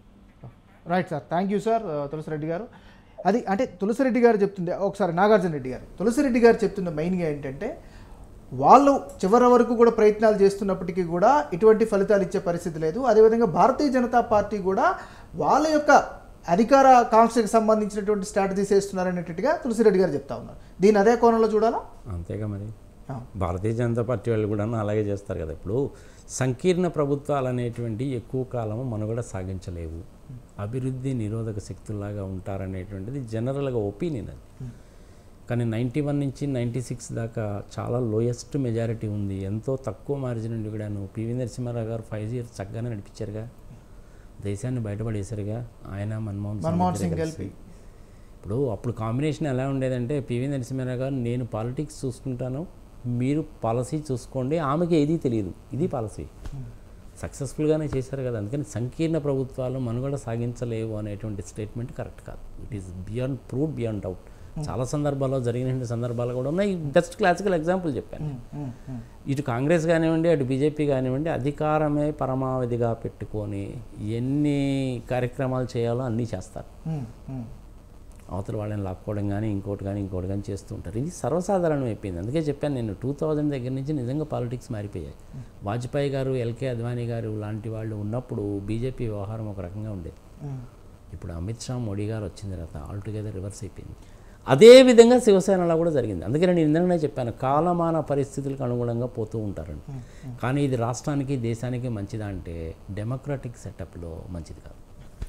S1: right sir thank you sir Tulasi Reddy గారు అది అంటే తులసిరెడ్డి గారు చెప్తుంది ఒకసారి నాగార్జున రెడ్డి గారు తులసిరెడ్డి గారు చెప్తున్న మెయిన్గా ఏంటంటే వాళ్ళు చివరి వరకు కూడా ప్రయత్నాలు చేస్తున్నప్పటికీ కూడా ఎటువంటి ఫలితాలు ఇచ్చే పరిస్థితి లేదు అదేవిధంగా భారతీయ జనతా పార్టీ కూడా వాళ్ళ యొక్క అధికార కాంక్షకు సంబంధించినటువంటి స్ట్రాటజీస్ వేస్తున్నారనేటట్టుగా తులసిరెడ్డి గారు చెప్తా ఉన్నారు దీన్ని అదే కోణంలో చూడాలా
S4: అంతేగా మరి
S1: ఆ.
S4: భారతీయ జనతా పార్టీ వాళ్ళు కూడా అలాగే చేస్తారు కదా ఇప్పుడు సంకీర్ణ ప్రభుత్వాలు అనేటువంటి ఎక్కువ కాలం మనుగడ సాగించలేవు అభివృద్ధి నిరోధక శక్తుల్లాగా ఉంటారనేటువంటిది జనరల్గా ఒపీనియన్ అది కానీ నైంటీ వన్ నుంచి నైంటీ సిక్స్ దాకా చాలా లోయెస్ట్ మెజారిటీ ఉంది ఎంతో తక్కువ మార్జిన్ నుండి కూడా నువ్వు పివి నరసింహారావు గారు ఫైవ్ ఇయర్స్ చక్కగానే నడిపించారుగా దేశాన్ని బయటపడేశారుగా ఆయన మన్మోహన్ సింగ్
S1: మన్మోహన్
S4: ఇద్దరే
S1: సింగ్
S4: కలిసి.
S1: కలిపి.
S4: ఇప్పుడు అప్పుడు కాంబినేషన్ ఎలా ఉండేదంటే పివి నరసింహారావు గారు నేను పాలిటిక్స్ చూసుకుంటాను మీరు పాలసీ చూసుకోండి ఆమెకి ఏదీ తెలియదు ఇది పాలసీ సక్సెస్ఫుల్గానే చేశారు కదా అందుకని సంకీర్ణ ప్రభుత్వాలు మనుగడ సాగించలేవు అనేటువంటి స్టేట్మెంట్ కరెక్ట్ కాదు it is beyond prove beyond doubt చాలా సందర్భాల్లో జరిగిన సందర్భాలు కూడా ఉన్నాయి జస్ట్ క్లాసికల్ ఎగ్జాంపుల్ చెప్పాను ఇటు కాంగ్రెస్ కానివ్వండి అటు బీజేపీ కానివ్వండి అధికారమే పరమావధిగా పెట్టుకొని ఎన్ని కార్యక్రమాలు చేయాలో అన్నీ చేస్తారు
S1: ఉమ్, ఉమ్.
S4: అవతల వాళ్ళని లాక్కోవడం కానీ ఇంకోటి కానీ ఇంకోటి కానీ చేస్తూ ఉంటారు ఇది సర్వసాధారణం అయిపోయింది అందుకే చెప్పాను నేను టూ థౌజండ్ దగ్గర నుంచి నిజంగా పాలిటిక్స్ మారిపోయాయి వాజ్పేయి గారు ఎల్కే అద్వానీ గారు లాంటి వాళ్ళు ఉన్నప్పుడు బీజేపీ వ్యవహారం ఒక రకంగా ఉండేది
S1: ఉమ్.
S4: ఇప్పుడు అమిత్ షా మోడీ గారు వచ్చిన తర్వాత ఆల్టుగెదర్ రివర్స్ అయిపోయింది అదే విధంగా శివసేనలో కూడా జరిగింది అందుకని నేను ఇందాకనే చెప్పాను కాలమాన పరిస్థితులకు అనుగుణంగా పోతూ ఉంటారండి కానీ ఇది రాష్ట్రానికి దేశానికి మంచిదా అంటే డెమోక్రటిక్ సెటప్లో మంచిది కాదు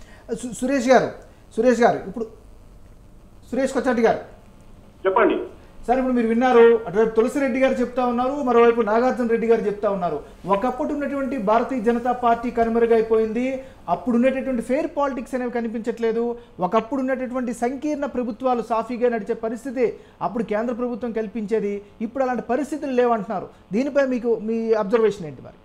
S1: సు- సురేష్ గారు సురేష్ గారు ఇప్పుడు సురేష్ కొచ్చాటి గారు
S3: చెప్పండి
S1: సార్ ఇప్పుడు మీరు విన్నారు అటువైపు తులసిరెడ్డి గారు చెప్తా ఉన్నారు మరోవైపు నాగార్జున రెడ్డి గారు చెప్తా ఉన్నారు ఒకప్పుడు ఉన్నటువంటి భారతీయ జనతా పార్టీ కనుమరుగైపోయింది అప్పుడు ఉన్నటువంటి ఫెయిర్ పాలిటిక్స్ అనేవి కనిపించట్లేదు ఒకప్పుడు ఉన్నటువంటి సంకీర్ణ ప్రభుత్వాలు సాఫీగా నడిచే పరిస్థితి అప్పుడు కేంద్ర ప్రభుత్వం కల్పించేది ఇప్పుడు అలాంటి పరిస్థితులు లేవంటున్నారు దీనిపై మీకు మీ అబ్జర్వేషన్ ఏంటి మరి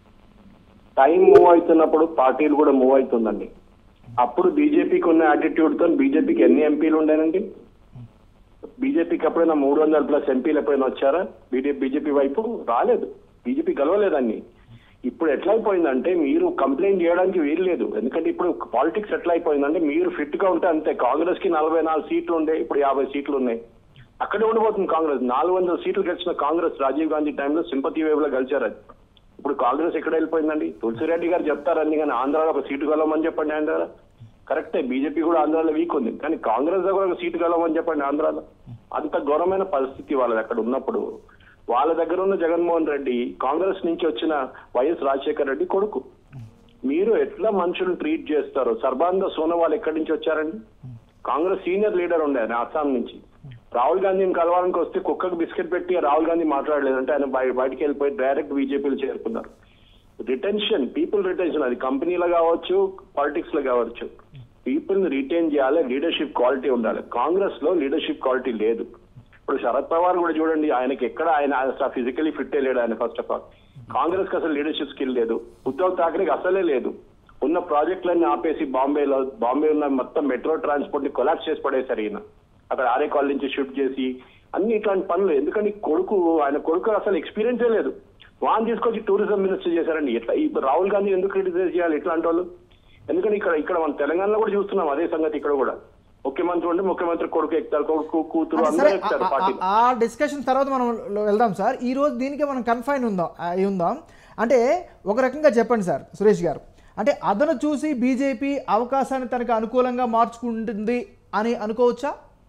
S3: టైం మూవ్ అవుతున్నప్పుడు పార్టీలు కూడా మూవ్ అవుతుందండి అప్పుడు బీజేపీకి ఉన్న యాటిట్యూడ్ తో బీజేపీకి ఎన్ని ఎంపీలు ఉండేనండి బీజేపీకి ఎప్పుడైనా మూడు వందల ప్లస్ ఎంపీలు ఎప్పుడైనా వచ్చారా బీజేపీ బీజేపీ వైపు రాలేదు బీజేపీ గెలవలేదండి ఇప్పుడు ఎట్లా అయిపోయిందంటే మీరు కంప్లైంట్ చేయడానికి వీలు లేదు ఎందుకంటే ఇప్పుడు పాలిటిక్స్ ఎట్లా అయిపోయిందంటే మీరు ఫిట్ గా ఉంటే అంతే కాంగ్రెస్ కి నలభై నాలుగు సీట్లు ఉండే ఇప్పుడు యాభై సీట్లు ఉన్నాయి అక్కడే ఉండిపోతుంది కాంగ్రెస్ నాలుగు వందల సీట్లు గెలిచిన కాంగ్రెస్ రాజీవ్ గాంధీ టైంలో సింపతి వేవ్ లో గెలిచారు అది ఇప్పుడు కాంగ్రెస్ ఎక్కడ వెళ్ళిపోయిందండి తులసిరెడ్డి గారు చెప్తారని కానీ ఆంధ్రాలో ఒక సీటు గెలవమని చెప్పండి ఆంధ్రాలో కరెక్టే బీజేపీ కూడా ఆంధ్రాలో వీక్ ఉంది కానీ కాంగ్రెస్ దగ్గర ఒక సీటు గెలవమని చెప్పండి ఆంధ్రాలో అంత ఘోరమైన పరిస్థితి వాళ్ళది అక్కడ ఉన్నప్పుడు వాళ్ళ దగ్గర ఉన్న జగన్మోహన్ రెడ్డి కాంగ్రెస్ నుంచి వచ్చిన వైఎస్ రాజశేఖర రెడ్డి కొడుకు మీరు ఎట్లా మనుషులను ట్రీట్ చేస్తారు సర్బానంద సోనోవాల్ ఎక్కడి నుంచి వచ్చారండి కాంగ్రెస్ సీనియర్ లీడర్ ఉండే ఆయన అస్సాం నుంచి రాహుల్ గాంధీని కలవాలని వస్తే కుక్కకు బిస్కెట్ పెట్టి రాహుల్ గాంధీ మాట్లాడలేదంటే ఆయన బయ- బయటికి వెళ్ళిపోయి డైరెక్ట్ బీజేపీలో చేరుకున్నారు రిటెన్షన్ పీపుల్ రిటెన్షన్ అది కంపెనీలో కావచ్చు పాలిటిక్స్ లో కావచ్చు పీపుల్ ని రిటైన్ చేయాలి లీడర్షిప్ క్వాలిటీ ఉండాలి కాంగ్రెస్ లో లీడర్షిప్ క్వాలిటీ లేదు ఇప్పుడు శరద్ పవార్ కూడా చూడండి ఆయనకి ఎక్కడ ఆయన ఫిజికలీ ఫిట్ లేడు ఆయన ఫస్ట్ ఆఫ్ ఆల్ కాంగ్రెస్ కి అసలు లీడర్షిప్ స్కిల్ లేదు ఉద్ధవ్ ఠాక్రేకి అసలే లేదు ఉన్న ప్రాజెక్టులన్నీ ఆపేసి బాంబేలో బాంబే ఉన్న మొత్తం మెట్రో ట్రాన్స్పోర్ట్ ని కొలాప్స్ చేసి పడేశారు ఈయన అక్కడ ఆరే కాల్ నుంచి షిఫ్ట్ చేసి అన్ని ఇట్లాంటి పనులు ఎందుకంటే ఈ కొడుకు ఆయన కొడుకు అసలు ఎక్స్పీరియన్సే లేదు వాన్ తీసుకొచ్చి టూరిజం మినిస్టర్ చేశారండి ఎట్లా ఇప్పుడు రాహుల్ గాంధీ ఎందుకు క్రిటిసైజ్ చేయాలి ఇట్లాంటి వాళ్ళు ఎందుకంటే ఇక్కడ ఇక్కడ మన తెలంగాణలో కూడా చూస్తున్నాం అదే సంగతి ఇక్కడ కూడా ముఖ్యమంత్రి ఉంటే ముఖ్యమంత్రి కొడుకు ఎక్కుతారు కొడుకు కూతురు
S1: అంటే
S3: అందరూ
S1: సరే
S3: ఎక్కుతారు
S1: ఆ-
S3: పార్టీ
S1: ఆ- ఆ డిస్కషన్ తర్వాత మనం లో- వెళ్దాం సార్ ఈ రోజు దీనికే మనం కన్ఫైన్ ఉందాం అయి ఉందాం అంటే ఒక రకంగా చెప్పండి సార్ సురేష్ గారు అంటే అదను చూసి బీజేపీ అవకాశాన్ని తనకు అనుకూలంగా మార్చుకుంటుంది అని అనుకోవచ్చా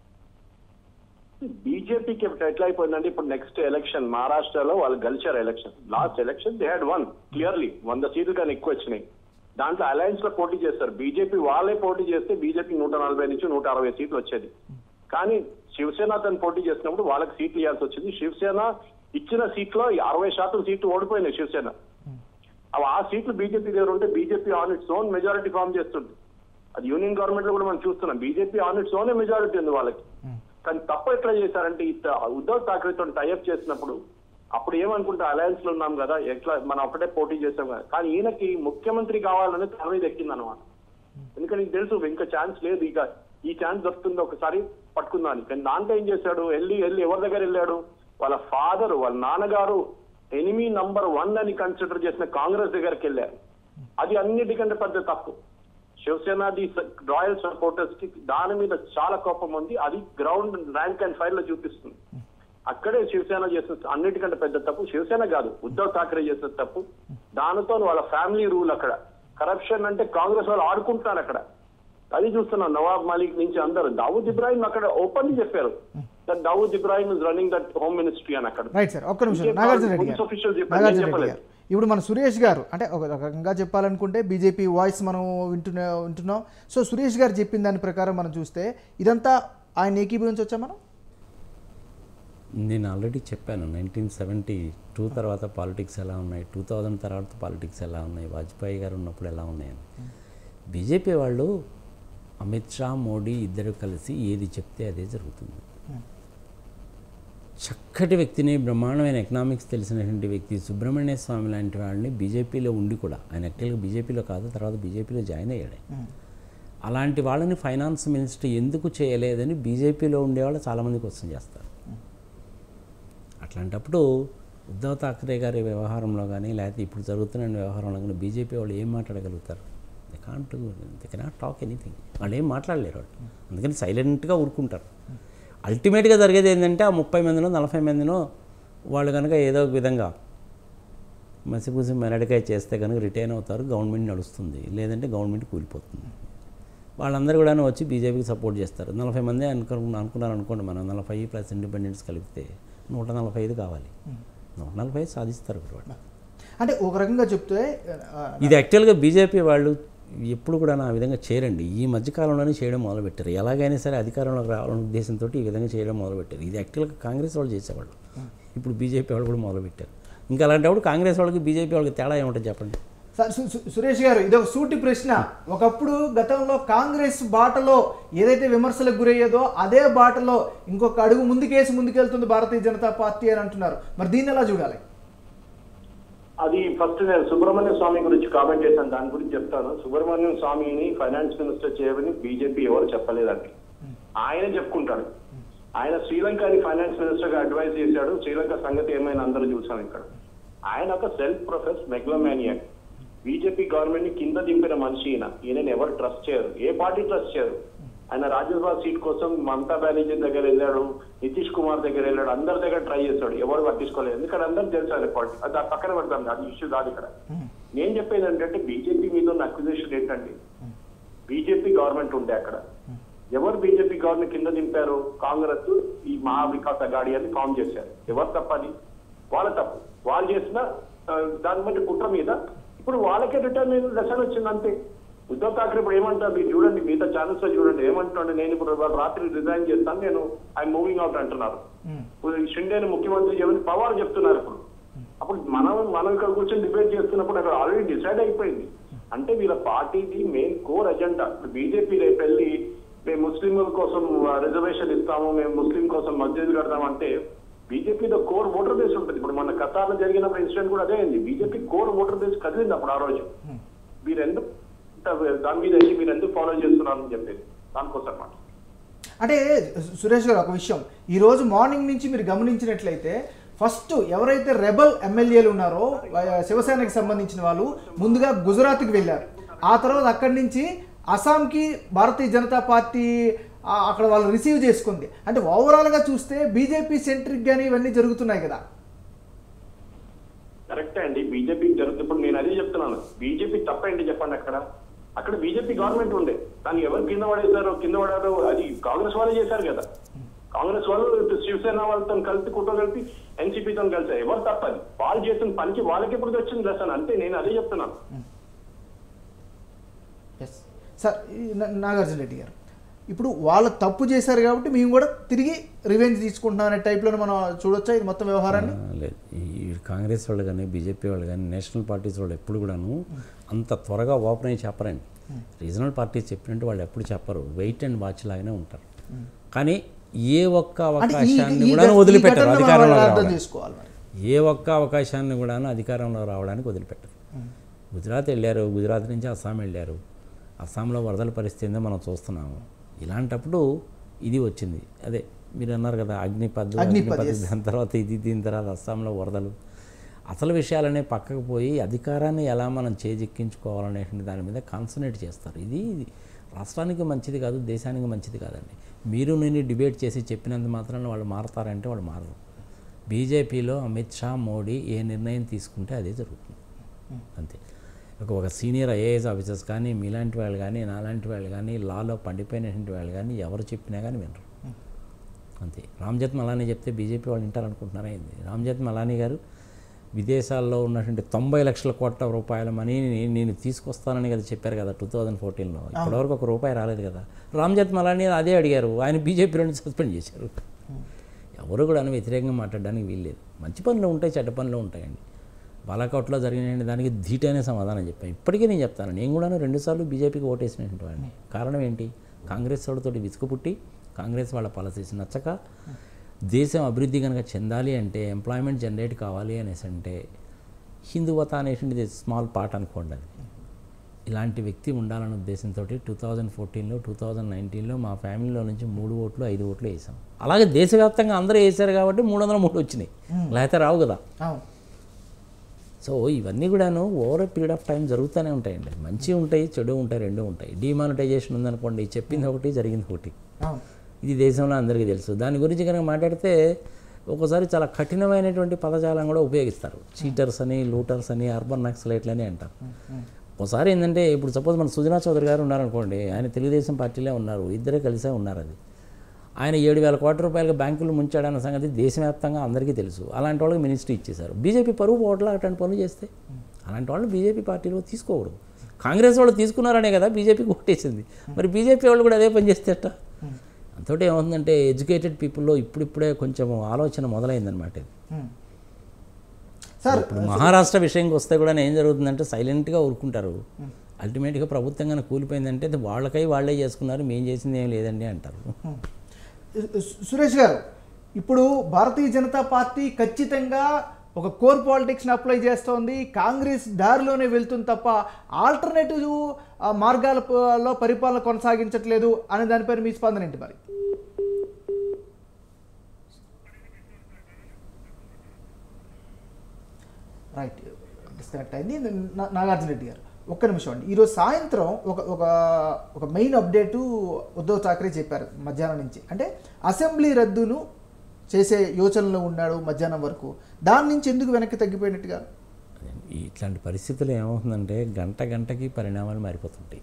S3: బీజేపీకి ఎట్లా అయిపోయిందంటే ఇప్పుడు నెక్స్ట్ ఎలక్షన్ మహారాష్ట్రలో వాళ్ళు గెలిచారు election last election they had won clearly వంద సీట్లు కానీ ఎక్కువ వచ్చినాయి దాంట్లో అలయన్స్ లో పోటీ చేస్తారు బీజేపీ వాళ్ళే పోటీ చేస్తే బీజేపీ నూట నలభై నుంచి నూట అరవై సీట్లు వచ్చేది కానీ శివసేన తను పోటీ చేసినప్పుడు వాళ్ళకి సీట్లు ఇవ్వాల్సి వచ్చింది శివసేన ఇచ్చిన సీట్లో అరవై శాతం సీట్లు ఓడిపోయినాయి శివసేన అవి ఆ సీట్లు బీజేపీ దగ్గర ఉంటే BJP on its own majority form చేస్తుంది అది యూనియన్ గవర్నమెంట్ లో కూడా మనం చూస్తున్నాం బీజేపీ ఆన్ ఇట్స్ ఓనే మెజారిటీ ఉంది వాళ్ళకి కానీ తప్పు ఎట్లా చేశారంటే ఇత ఉద్ధవ్ ఠాక్రేతో టైఅప్ చేసినప్పుడు అప్పుడు ఏమనుకుంటే అలయన్స్ లో ఉన్నాం కదా ఎట్లా మనం ఒకటే పోటీ చేస్తాం కదా కానీ ఈయనకి ముఖ్యమంత్రి కావాలని తన మీద ఎక్కింది అనమాట ఎందుకంటే నీకు తెలుసు ఇంకా ఛాన్స్ లేదు ఇక ఈ ఛాన్స్ దొరుకుతుంది ఒకసారి పట్టుకుందాని కానీ దాంట్లో ఏం చేశాడు వెళ్ళి వెళ్ళి ఎవరి దగ్గర వెళ్ళాడు వాళ్ళ ఫాదర్ వాళ్ళ నాన్నగారు ఎనిమీ నంబర్ వన్ అని కన్సిడర్ చేసిన కాంగ్రెస్ దగ్గరికి వెళ్ళారు అది అన్నిటికంటే పెద్ద తప్పు శివసేనది రాయల్ సపోర్టర్స్ కి దాని మీద చాలా కోపం ఉంది అది గ్రౌండ్ ర్యాంక్ అండ్ ఫైల్ లో చూపిస్తుంది అక్కడే శివసేన చేసిన అన్నిటికంటే పెద్ద తప్పు శివసేన కాదు ఉద్ధవ్ ఠాక్రే చేసిన తప్పు దానితో వాళ్ళ ఫ్యామిలీ రూల్ అక్కడ కరప్షన్ అంటే కాంగ్రెస్ వాళ్ళు ఆడుకుంటున్నారు అక్కడ అది చూస్తున్నాం నవాబ్ మాలిక్ నుంచి అందరు దావూద్ ఇబ్రాహిం అక్కడ ఓపెన్ చెప్పారు that Dawood Ibrahim is running that home ministry అని అక్కడ
S1: రైట్ సార్ ఒక్క నిమిషం
S3: ఇంకేం
S1: నాగార్జున రెడ్డి
S3: police
S1: గారు
S3: officials చెప్పారు,
S1: నాగార్జున
S3: నేను
S1: రెడ్డి
S3: చెప్పలేదు.
S1: గారు ఇప్పుడు మన సురేష్ గారు అంటే ఒక రకంగా చెప్పాలనుకుంటే బీజేపీ వాయిస్ మనం వింటున్నా వింటున్నాం సో సురేష్ గారు చెప్పిన దాని ప్రకారం మనం చూస్తే ఇదంతా ఆయన ఏకీభవించవచ్చా మనం
S4: నేను ఆల్రెడీ చెప్పాను నైన్టీన్ సెవెంటీ టూ తర్వాత పాలిటిక్స్ ఎలా ఉన్నాయి టూ థౌజండ్ తర్వాత పాలిటిక్స్ ఎలా ఉన్నాయి వాజ్పేయి గారు ఉన్నప్పుడు ఎలా ఉన్నాయని బీజేపీ వాళ్ళు అమిత్ షా మోడీ ఇద్దరు కలిసి ఏది చెప్తే అదే జరుగుతుంది చక్కటి వ్యక్తిని బ్రహ్మాండమైన ఎకనామిక్స్ తెలిసినటువంటి వ్యక్తి సుబ్రహ్మణ్య స్వామి లాంటి వాళ్ళని బీజేపీలో ఉండి కూడా ఆయన యాక్చువల్గా బీజేపీలో కాదు తర్వాత బీజేపీలో జాయిన్ అయ్యాడు అలాంటి వాళ్ళని ఫైనాన్స్ మినిస్టర్ ఎందుకు చేయలేదని బీజేపీలో ఉండేవాళ్ళు చాలామంది క్వశ్చన్ చేస్తారు అట్లాంటప్పుడు ఉద్ధవ్ ఠాక్రే గారి వ్యవహారంలో కానీ లేకపోతే ఇప్పుడు జరుగుతున్న వ్యవహారంలో కానీ బీజేపీ వాళ్ళు ఏం మాట్లాడగలుగుతారు they can't they cannot talk anything వాళ్ళు ఏం మాట్లాడలేరు వాళ్ళు అందుకని సైలెంట్గా ఊరుకుంటారు అల్టిమేట్గా జరిగేది ఏంటంటే ఆ ముప్పై మందినో నలభై మందినో వాళ్ళు కనుక ఏదో ఒక విధంగా మసిపూసి మెరడికాయ చేస్తే కనుక రిటైన్ అవుతారు గవర్నమెంట్ నడుస్తుంది లేదంటే గవర్నమెంట్ కూలిపోతుంది వాళ్ళందరూ కూడా వచ్చి బీజేపీకి సపోర్ట్ చేస్తారు నలభై మంది అనుకు అనుకున్నారు అనుకోండి మనం నలభై ప్లస్ ఇండిపెండెన్స్ కలిపితే నూట నలభై ఐదు కావాలి నూట నలభై ఐదు సాధిస్తారు ఇప్పుడు వాళ్ళు
S1: అంటే ఒక రకంగా చెప్తే ఆ,
S4: ఇది యాక్చువల్గా బీజేపీ వాళ్ళు ఎప్పుడు కూడా ఆ విధంగా చేయరండి ఈ మధ్యకాలంలోనే చేయడం మొదలుపెట్టారు ఎలాగైనా సరే అధికారంలోకి రావాలనే ఉద్దేశంతో ఈ విధంగా చేయడం మొదలుపెట్టారు ఇది యాక్చువల్గా కాంగ్రెస్ వాళ్ళు చేసేవాళ్ళు ఇప్పుడు బీజేపీ వాళ్ళు కూడా మొదలుపెట్టారు ఇంకా అలాంటప్పుడు కాంగ్రెస్ వాళ్ళకి బీజేపీ వాళ్ళకి తేడా ఏముంటుంది చెప్పండి
S1: సార్ సు- సు- సురేష్ గారు ఇది ఒక సూటి ప్రశ్న ఒకప్పుడు గతంలో కాంగ్రెస్ బాటలో ఏదైతే విమర్శలకు గురయ్యేదో అదే బాటలో ఇంకొక అడుగు ముందుకేసి ముందుకెళ్తుంది భారతీయ జనతా పార్టీ అని అంటున్నారు మరి దీన్ని ఎలా చూడాలి
S3: అది ఫస్ట్ నేను సుబ్రహ్మణ్య స్వామి గురించి కామెంట్ చేశాను దాని గురించి చెప్తాను సుబ్రహ్మణ్యం స్వామిని ఫైనాన్స్ మినిస్టర్ చేయమని బీజేపీ ఎవరు చెప్పలేదండి ఆయన చెప్పుకుంటాడు ఆయన శ్రీలంకని ఫైనాన్స్ మినిస్టర్ గా అడ్వైజ్ చేశాడు శ్రీలంక సంగతి ఏమైనా అందరూ చూసాం ఇక్కడ ఆయన ఒక self profess megalomanian BJP government ని కింద దింపిన మనిషి ఈయన ఈయనని ఎవరు ట్రస్ట్ చేయరు ఏ పార్టీ ట్రస్ట్ చేయరు ఆయన రాజ్యసభ సీట్ కోసం మమతా బెనర్జీ దగ్గర వెళ్ళాడు నితీష్ కుమార్ దగ్గర వెళ్ళాడు అందరి దగ్గర ట్రై చేస్తాడు ఎవరు పట్టించుకోలేదు ఎందుకంటే అందరు తెలుసు ఆయన పార్టీ అది ఆ పక్కన పెడతాను అది ఇష్యూ కాదు ఇక్కడ నేను చెప్పేది ఏంటంటే బీజేపీ మీద ఉన్న అక్విజిషన్ ఏంటండి బీజేపీ గవర్నమెంట్ ఉండే అక్కడ ఎవరు బీజేపీ గవర్నమెంట్ కింద దింపారు కాంగ్రెస్ ఈ మహా వికాస్ అగాడి అని ఫామ్ చేశారు ఎవరు తప్పది వాళ్ళ తప్పు వాళ్ళు చేసిన ఆ, దాన్ని బట్టి కుట్ర మీద ఇప్పుడు వాళ్ళకే రిటర్న్ లెసన్ వచ్చింది అంతే ఉద్ధవ్ ఠాక్రే ఇప్పుడు ఏమంటారు మీరు చూడండి మిగతా ఛానల్స్ లో చూడండి ఏమంటాడు నేను ఇప్పుడు ఇవాళ రాత్రి రిజైన్ చేస్తాను నేను ఐ మూవింగ్ అవుట్ అంటున్నారు ఇప్పుడు ఈ షిండేని ముఖ్యమంత్రి చేయమని పవార్ చెప్తున్నారు ఇప్పుడు అప్పుడు మనం మనం ఇక్కడ కూర్చొని డిబేట్ చేస్తున్నప్పుడు అక్కడ ఆల్రెడీ డిసైడ్ అయిపోయింది అంటే వీళ్ళ పార్టీది మెయిన్ కోర్ అజెండా బీజేపీ రేపు వెళ్ళి మేము ముస్లింల కోసం రిజర్వేషన్ ఇస్తాము మేము ముస్లిం కోసం మస్జిద్ కడతాం అంటే బీజేపీలో కోర్ ఓటర్ బేస్ ఉంటుంది ఇప్పుడు మన ఖతార్లో జరిగిన ఇన్సిడెంట్ కూడా అదే అయింది బీజేపీ కోర్ ఓటర్ బేస్ కదిలింది అప్పుడు ఆ రోజు మీరు ఎందుకు దాని మీద వెళ్ళి మీరు ఎందుకు ఫాలో చేస్తున్నారని చెప్పేది దానికోసం అన్నమాట
S1: అంటే సు- సురేష్ గారు ఒక విషయం ఈ రోజు మార్నింగ్ నుంచి మీరు గమనించినట్లయితే ఫస్ట్ ఎవరైతే రెబల్ ఎమ్మెల్యేలు ఉన్నారో వా- శివసేనకి సంబంధించిన వాళ్ళు ముందుగా గుజరాత్కి వెళ్ళారు ఆ తర్వాత అక్కడి నుంచి అస్సాంకి భారతీయ జనతా పార్టీ ఆ, అక్కడ వాళ్ళు రిసీవ్ చేసుకుంది అంటే ఓవరాల్గా చూస్తే బీజేపీ సెంట్రిక్ కానీ ఇవన్నీ జరుగుతున్నాయి కదా
S3: కరెక్టే అండి బీజేపీ జరుగుతుంది ఇప్పుడు నేను అదే చెప్తున్నాను బీజేపీ తప్పేంటి చెప్పండి అక్కడ అక్కడ బీజేపీ గవర్నమెంట్ ఉండే దాన్ని ఎవరు కింద పడేశారు కింద పడారు అది కాంగ్రెస్ వాళ్ళే చేశారు కదా కాంగ్రెస్ వాళ్ళు ఇటు శివసేన వాళ్ళతో కలిసి కుట్ర కలిపి ఎన్సీపీతో కలిసి ఎవరు తప్పది వాళ్ళు చేసిన పనికి వాళ్ళకి ఇప్పుడు వచ్చింది లెసన్ అంతే నేను అదే చెప్తున్నాను
S1: ఎస్ సార్ ఈ నా- నాగార్జున రెడ్డి గారు ఇప్పుడు వాళ్ళు తప్పు చేశారు కాబట్టి మేము కూడా తిరిగి రివెంజ్ తీసుకుంటున్నాం అనే టైప్లో మనం చూడొచ్చా ఇది మొత్తం వ్యవహారాన్ని
S4: ఆ, లేదు ఈ కాంగ్రెస్ వాళ్ళు కానీ బీజేపీ వాళ్ళు కానీ నేషనల్ పార్టీస్ వాళ్ళు ఎప్పుడు కూడాను అంత త్వరగా ఓపెన్ అయ్యి చెప్పరండి రీజనల్ పార్టీస్ చెప్పినట్టు వాళ్ళు ఎప్పుడు చెప్పరు వెయిట్ అండ్ వాచ్ లాగానే ఉంటారు కానీ ఏ ఒక్క
S1: అంటే ఈ-
S4: అవకాశాన్ని
S1: ఈ
S4: కూడా
S1: ఘట- ఈ
S4: వదిలిపెట్టరు
S1: ఘటనను మనం
S4: అధికారంలో
S1: అర్థం
S4: రావడానికి.
S1: చేసుకోవాలి మరి
S4: ఏ ఒక్క అవకాశాన్ని కూడాను అధికారంలో రావడానికి వదిలిపెట్టరు గుజరాత్ వెళ్ళారు గుజరాత్ నుంచి అస్సాం వెళ్ళారు అస్సాంలో వరదల పరిస్థితి ఏందో మనం చూస్తున్నాము ఇలాంటప్పుడు ఇది వచ్చింది అదే మీరు అన్నారు కదా అగ్నిపద్
S1: అగ్నిపథ్,
S4: అగ్నిపథ్
S1: yes.
S4: దాని తర్వాత ఇది దీని తర్వాత అస్సాంలో వరదలు అసలు విషయాలనే పక్కకు పోయి అధికారాన్ని ఎలా మనం చేజిక్కించుకోవాలనే దాని మీద కాన్సన్ట్రేట్ చేస్తారు ఇది ఇది రాష్ట్రానికి మంచిది కాదు దేశానికి మంచిది కాదండి మీరు నేను డిబేట్ చేసి చెప్పినంత మాత్రాన వాళ్ళు మారతారంటే వాళ్ళు మారరు బీజేపీలో అమిత్ షా మోడీ ఏ నిర్ణయం తీసుకుంటే అదే జరుగుతుంది అంతే ఒక ఒక సీనియర్ ఐఏఎస్ ఆఫీసర్స్ కానీ మీలాంటి వాళ్ళు కానీ నాలాంటి వాళ్ళు కానీ లాలో పండిపోయినటువంటి వాళ్ళు కానీ ఎవరు చెప్పినా కానీ వినరు అంతే రామ్జత్ మలానీ చెప్తే బీజేపీ వాళ్ళు వింటారనుకుంటున్నారా ఏంది రామ్జత్ మలానీ గారు విదేశాల్లో ఉన్నటువంటి తొంభై లక్షల కోట్ల రూపాయల మనీని నేను తీసుకొస్తానని కదా చెప్పారు కదా టూ థౌజండ్ ఫోర్టీన్లో ఇప్పటివరకు ఒక రూపాయి రాలేదు కదా రామ్జత్ మలానీ అదే అడిగారు ఆయన బీజేపీలోని సస్పెండ్ చేశారు ఎవరు కూడా వ్యతిరేకంగా మాట్లాడడానికి వీల్లేదు మంచి పనులు ఉంటాయి చెడ్డ పనులు ఉంటాయండి బాలాకోట్లో జరిగిన దానికి ధీటైన సమాధానం చెప్పాను ఇప్పటికీ నేను చెప్తాను నేను కూడా రెండుసార్లు బీజేపీకి ఓటేసినటువంటి వాడిని కారణం ఏంటి కాంగ్రెస్ వాళ్ళతోటి విసుగు పుట్టి కాంగ్రెస్ వాళ్ళ పాలసీస్ నచ్చక దేశం అభివృద్ధి కనుక చెందాలి అంటే ఎంప్లాయ్మెంట్ జనరేట్ కావాలి అనేసి అంటే హిందువత అనేటువంటిది స్మాల్ పార్ట్ అనుకోండి అది ఇలాంటి వ్యక్తి ఉండాలనే ఉద్దేశంతో టూ థౌజండ్ ఫోర్టీన్లో టూ థౌజండ్ నైన్టీన్లో మా ఫ్యామిలీలో నుంచి మూడు ఓట్లు ఐదు ఓట్లు వేసాం అలాగే దేశవ్యాప్తంగా అందరూ వేశారు కాబట్టి మూడు వందల మూడు వచ్చినాయి లేకపోతే రావు కదా
S1: అవును
S4: సో ఇవన్నీ కూడాను over a period of time జరుగుతూనే ఉంటాయండి మంచి ఉంటాయి చెడు ఉంటాయి రెండు ఉంటాయి డిమానిటైజేషన్ ఉందనుకోండి చెప్పింది ఒకటి జరిగింది ఒకటి
S1: అవును
S4: ఇది దేశంలో అందరికీ తెలుసు దాని గురించి కనుక మాట్లాడితే ఒక్కోసారి చాలా కఠినమైనటువంటి పదజాలం కూడా ఉపయోగిస్తారు చీటర్స్ అని లూటర్స్ అని అర్బన్ నక్సలైట్లు అని అంటారు ఒకసారి ఏంటంటే ఇప్పుడు సపోజ్ మన సుజనా చౌదరి గారు ఉన్నారనుకోండి ఆయన తెలుగుదేశం పార్టీలో ఉన్నారు ఇద్దరే కలిసే ఉన్నారు అది ఆయన ఏడు వేల కోట్ల రూపాయలుగా బ్యాంకులు ముంచాడన్న సంగతి దేశవ్యాప్తంగా అందరికీ తెలుసు అలాంటి వాళ్ళకి మినిస్ట్రీ ఇచ్చేశారు బీజేపీ పరువు పోవట్లా అట్లాంటి పనులు చేస్తే అలాంటి వాళ్ళు బీజేపీ పార్టీలో తీసుకోకూడదు కాంగ్రెస్ వాళ్ళు తీసుకున్నారనే కదా బీజేపీకి ఓటేసింది మరి బీజేపీ వాళ్ళు కూడా అదే పని చేస్తేట అంతటి ఏమవుతుందంటే ఎడ్యుకేటెడ్ పీపుల్లో ఇప్పుడిప్పుడే కొంచెం ఆలోచన మొదలైందనమాట ఇది
S1: సార్
S4: ఇప్పుడు మహారాష్ట్ర విషయంకి వస్తే కూడా ఏం జరుగుతుందంటే సైలెంట్గా ఊరుకుంటారు అల్టిమేట్గా ప్రభుత్వం కనుక కూలిపోయిందంటే అది వాళ్ళకై వాళ్ళే చేసుకున్నారు మేము చేసింది ఏం లేదండి అంటారు
S1: సు- సురేష్ గారు ఇప్పుడు భారతీయ జనతా పార్టీ ఖచ్చితంగా ఒక కోర్ పాలిటిక్స్ని అప్లై చేస్తోంది కాంగ్రెస్ దారిలోనే వెళ్తుంది తప్ప ఆల్టర్నేటివ్ మార్గాలలో పరిపాలన కొనసాగించట్లేదు అనే దానిపైన మీ స్పందన ఏంటి మరి రైట్ డిస్కనెక్ట్ అయింది నా- నాగార్జున రెడ్డి గారు ఒక్క నిమిషం అండి ఈరోజు సాయంత్రం ఒక ఒక ఒక మెయిన్ అప్డేటు ఉద్ధవ్ ఠాక్రే చెప్పారు మధ్యాహ్నం నుంచి అంటే అసెంబ్లీ రద్దును చేసే యోచనలో ఉన్నాడు మధ్యాహ్నం వరకు దాని నుంచి ఎందుకు వెనక్కి తగ్గిపోయినట్టుగా
S4: ఇట్లాంటి పరిస్థితులు ఏమవుతుందంటే గంట గంటకి పరిణామాలు మారిపోతుంటాయి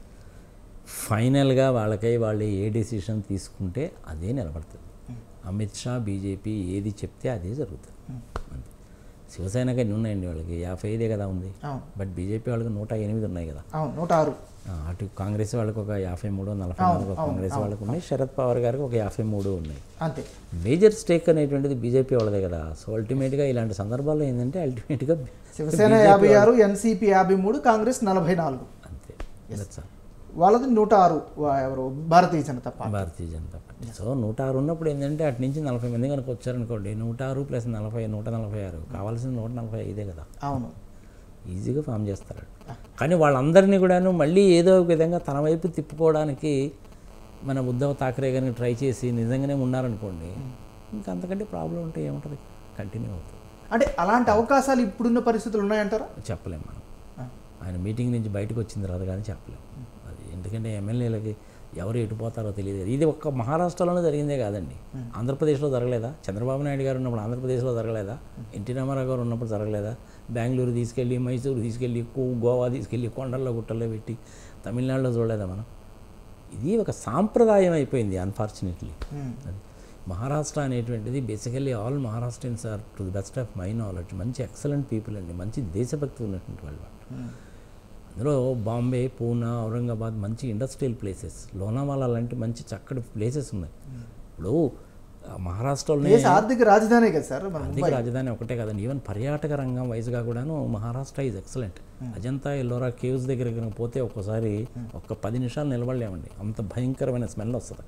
S4: ఫైనల్గా వాళ్ళకై వాళ్ళు ఏ డెసిషన్ తీసుకుంటే అదే నిలబడుతుంది అమిత్ షా బీజేపీ ఏది చెప్తే అదే జరుగుతుంది అంతే శివసేనకి ఎన్ని ఉన్నాయండి వాళ్ళకి యాభై ఐదే కదా ఉంది
S1: అవును
S4: బట్ బీజేపీ వాళ్ళకి నూట ఎనిమిది ఉన్నాయి కదా
S1: అవును నూట ఆరు
S4: ఆ, అటు కాంగ్రెస్ వాళ్ళకి ఒక యాభై మూడు నలభై
S1: అవును,
S4: నాలుగు
S1: అవును,
S4: కాంగ్రెస్
S1: అవును,
S4: వాళ్ళకి ఉన్నాయి శరద్ పవార్ గారికి ఒక యాభై మూడు ఉన్నాయి
S1: అంతే
S4: మేజర్ స్టేక్ అనేటువంటిది బీజేపీ వాళ్ళదే కదా సో అల్టిమేట్గా ఇలాంటి సందర్భాల్లో ఏంటంటే అల్టిమేట్గా
S1: శివసేన యాభై ఆరు ఎన్సీపీ యాభై మూడు కాంగ్రెస్ నలభై నాలుగు
S4: అంతే That's all.
S1: వాళ్ళది నూట ఆరు వా- ఎవరు Bharatiya Janata party
S4: Bharatiya Janata party so నూట ఆరు ఉన్నప్పుడు ఏంటంటే అటు నుంచి నలభై మంది కనుక వచ్చారనుకోండి నూట ఆరు ప్లస్ నలభై నూట నలభై ఆరు కావాల్సిన నూట నలభై ఐదే కదా
S1: అవును
S4: ఈజీగా ఫామ్ చేస్తారు కానీ వాళ్ళందరినీ కూడాను మళ్ళీ ఏదో ఒక విధంగా తన వైపు తిప్పుకోవడానికి మన ఉద్ధవ్ ఠాక్రే గారిని ట్రై చేసి నిజంగానే ఉన్నారనుకోండి ఇంకా అంతకంటే ప్రాబ్లం ఉంటే ఏముంటుంది కంటిన్యూ అవుతుంది
S1: అంటే అలాంటి అవకాశాలు ఇప్పుడున్న పరిస్థితులు ఉన్నాయంటారా
S4: చెప్పలేం మనం
S1: ఆ.
S4: ఆయన మీటింగ్ నుంచి బయటకు వచ్చిన తర్వాత కానీ చెప్పలేం అది ఎందుకంటే ఎమ్మెల్యేలకి ఎవరు ఎటుపోతారో తెలియదు ఇది ఒక్క మహారాష్ట్రలోనే జరిగిందే కాదండి ఆంధ్రప్రదేశ్లో జరగలేదా చంద్రబాబు నాయుడు గారు ఉన్నప్పుడు ఆంధ్రప్రదేశ్లో జరగలేదా ఎన్టీ రామారావు గారు ఉన్నప్పుడు జరగలేదా బెంగళూరు తీసుకెళ్ళి మైసూరు తీసుకెళ్ళి కూ- గోవా తీసుకెళ్ళి కొండల్లో గుట్టల్లో పెట్టి తమిళనాడులో చూడలేదా మనం ఇది ఒక సాంప్రదాయం అయిపోయింది అన్ఫార్చునేట్లీ అది మహారాష్ట్ర అనేటువంటిది basically all Maharashtrians are to the best of my knowledge మంచి ఎక్సలెంట్ పీపుల్ అండి మంచి దేశభక్తి ఉన్నటువంటి వాళ్ళు అందులో బాంబే పూనా ఔరంగాబాద్ మంచి ఇండస్ట్రియల్ ప్లేసెస్ లోనావాలా లాంటి మంచి చక్కటి ప్లేసెస్ ఉన్నాయి ఇప్పుడు ఆ మహారాష్ట్రలోనే
S1: దేశ ఆర్థిక రాజధాని కదా సార్ మన
S4: ఆర్థిక రాజధాని ఒకటే కదండి ఈవెన్ పర్యాటక రంగం వైజ్గా కూడాను Maharashtra is excellent Ajanta Ellora caves దగ్గర కనుక పోతే ఒక్కసారి ఒక్క పది నిమిషాలు నిలబడలేమండి అంత భయంకరమైన స్మెల్ వస్తుంది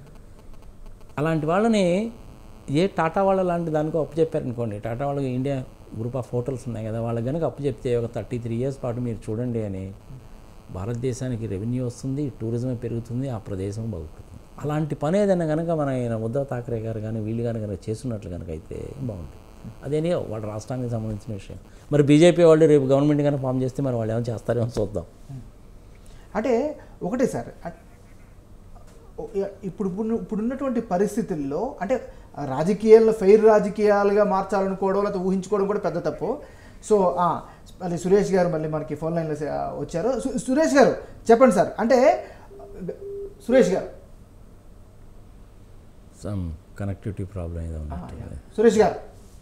S4: అలాంటి వాళ్ళని ఏ టాటా వాళ్ళ లాంటి దానికో అప్పు చెప్పారనుకోండి టాటా వాళ్ళకి ఇండియా గ్రూప్ ఆఫ్ హోటల్స్ ఉన్నాయి కదా వాళ్ళకి కనుక అప్పు చెప్తే ఒక థర్టీ త్రీ ఇయర్స్ పాటు మీరు చూడండి అని భారతదేశానికి రెవెన్యూ వస్తుంది టూరిజం పెరుగుతుంది ఆ ప్రదేశం బాగుంటుంది అలాంటి పని ఏదైనా కనుక మన ఆయన ఉద్ధవ్ ఠాక్రే గారు కానీ వీళ్ళు కానీ కనుక చేస్తున్నట్లు కనుక అయితే బాగుంటుంది అదేనే వాళ్ళ రాష్ట్రానికి సంబంధించిన విషయం మరి బీజేపీ వాళ్ళు రేపు గవర్నమెంట్ కనుక ఫామ్ చేస్తే మరి వాళ్ళు ఏమైనా చేస్తారేమో చూద్దాం
S1: అంటే ఒకటే సార్ అ- ఓ- ఇప్పుడు ఇప్పుడు ఇప్పుడున్నటువంటి పరిస్థితుల్లో అంటే రాజకీయాలను ఫెయిర్ రాజకీయాలుగా మార్చాలనుకోవడం లేకపోతే ఊహించుకోవడం కూడా పెద్ద తప్పు సో ఆ, మళ్ళీ సురేష్ గారు మళ్ళీ మనకి ఫోన్ లైన్లో సే- వచ్చారు సు- సురేష్ గారు చెప్పండి సార్ అంటే సురేష్ గారు
S4: సమ్ కనెక్టివిటీ ప్రాబ్లం ఏదో ఉన్నట్టు
S1: సురేష్ గారు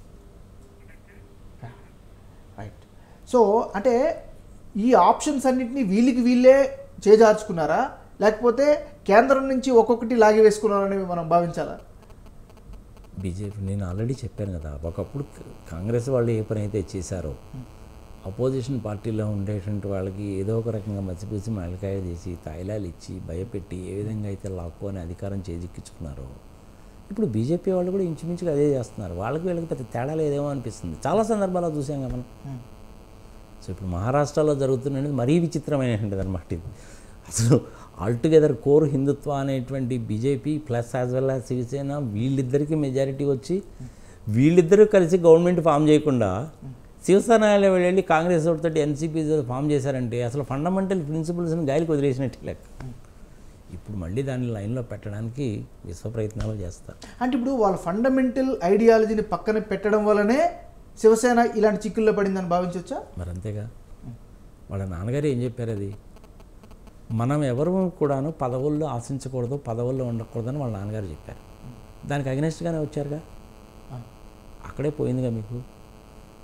S1: రైట్ సో అంటే ఈ ఆప్షన్స్ అన్నింటినీ వీళ్ళకి వీళ్ళే చేజార్చుకున్నారా లేకపోతే కేంద్రం నుంచి ఒక్కొక్కటి లాగి వేసుకున్నారని మనం భావించాలా
S4: బీజేపీ నేను ఆల్రెడీ చెప్పాను కదా ఒకప్పుడు కాంగ్రెస్ వాళ్ళు ఏ పని అయితే చేశారో అపోజిషన్ పార్టీలో ఉండేటువంటి వాళ్ళకి ఏదో ఒక రకంగా మసిపూసి మలకాయ చేసి తాయిలాలు ఇచ్చి భయపెట్టి ఏ విధంగా అయితే లాక్కొని అధికారం చేజిక్కించుకున్నారో ఇప్పుడు బీజేపీ వాళ్ళు కూడా ఇంచుమించుగా అదే చేస్తున్నారు వాళ్ళకి వీళ్ళకి పెద్ద తేడా లేదేమో అనిపిస్తుంది చాలా సందర్భాల్లో చూసాం కదా మనం సో ఇప్పుడు మహారాష్ట్రలో జరుగుతున్నది మరీ విచిత్రమైనటువంటిది అనమాట ఇది అసలు ఆల్టుగెదర్ కోర్ హిందుత్వ అనేటువంటి BJP plus as well as Shiv Sena వీళ్ళిద్దరికీ మెజారిటీ వచ్చి వీళ్ళిద్దరూ కలిసి గవర్నమెంట్ ఫామ్ చేయకుండా శివసేన వాళ్ళు వెళ్ళి కాంగ్రెస్ తోటి ఎన్సీపీ ఫామ్ చేశారంటే అసలు ఫండమెంటల్ ప్రిన్సిపల్స్ని గాలికి వదిలేసినట్టు లెక్క ఇప్పుడు మళ్ళీ దాన్ని లైన్లో పెట్టడానికి విశ్వ ప్రయత్నాలు చేస్తారు
S1: అంటే ఇప్పుడు వాళ్ళ ఫండమెంటల్ ఐడియాలజీని పక్కన పెట్టడం వల్లనే శివసేన ఇలాంటి చిక్కుల్లో పడిందని భావించవచ్చా
S4: మరి అంతేగా వాళ్ళ నాన్నగారు ఏం చెప్పారు అది మనం ఎవరు కూడాను పదవుల్లో ఆశించకూడదు పదవుల్లో ఉండకూడదని వాళ్ళ నాన్నగారు చెప్పారు దానికి అగ్నెస్ట్గానే వచ్చారుగా అక్కడే పోయిందిగా మీకు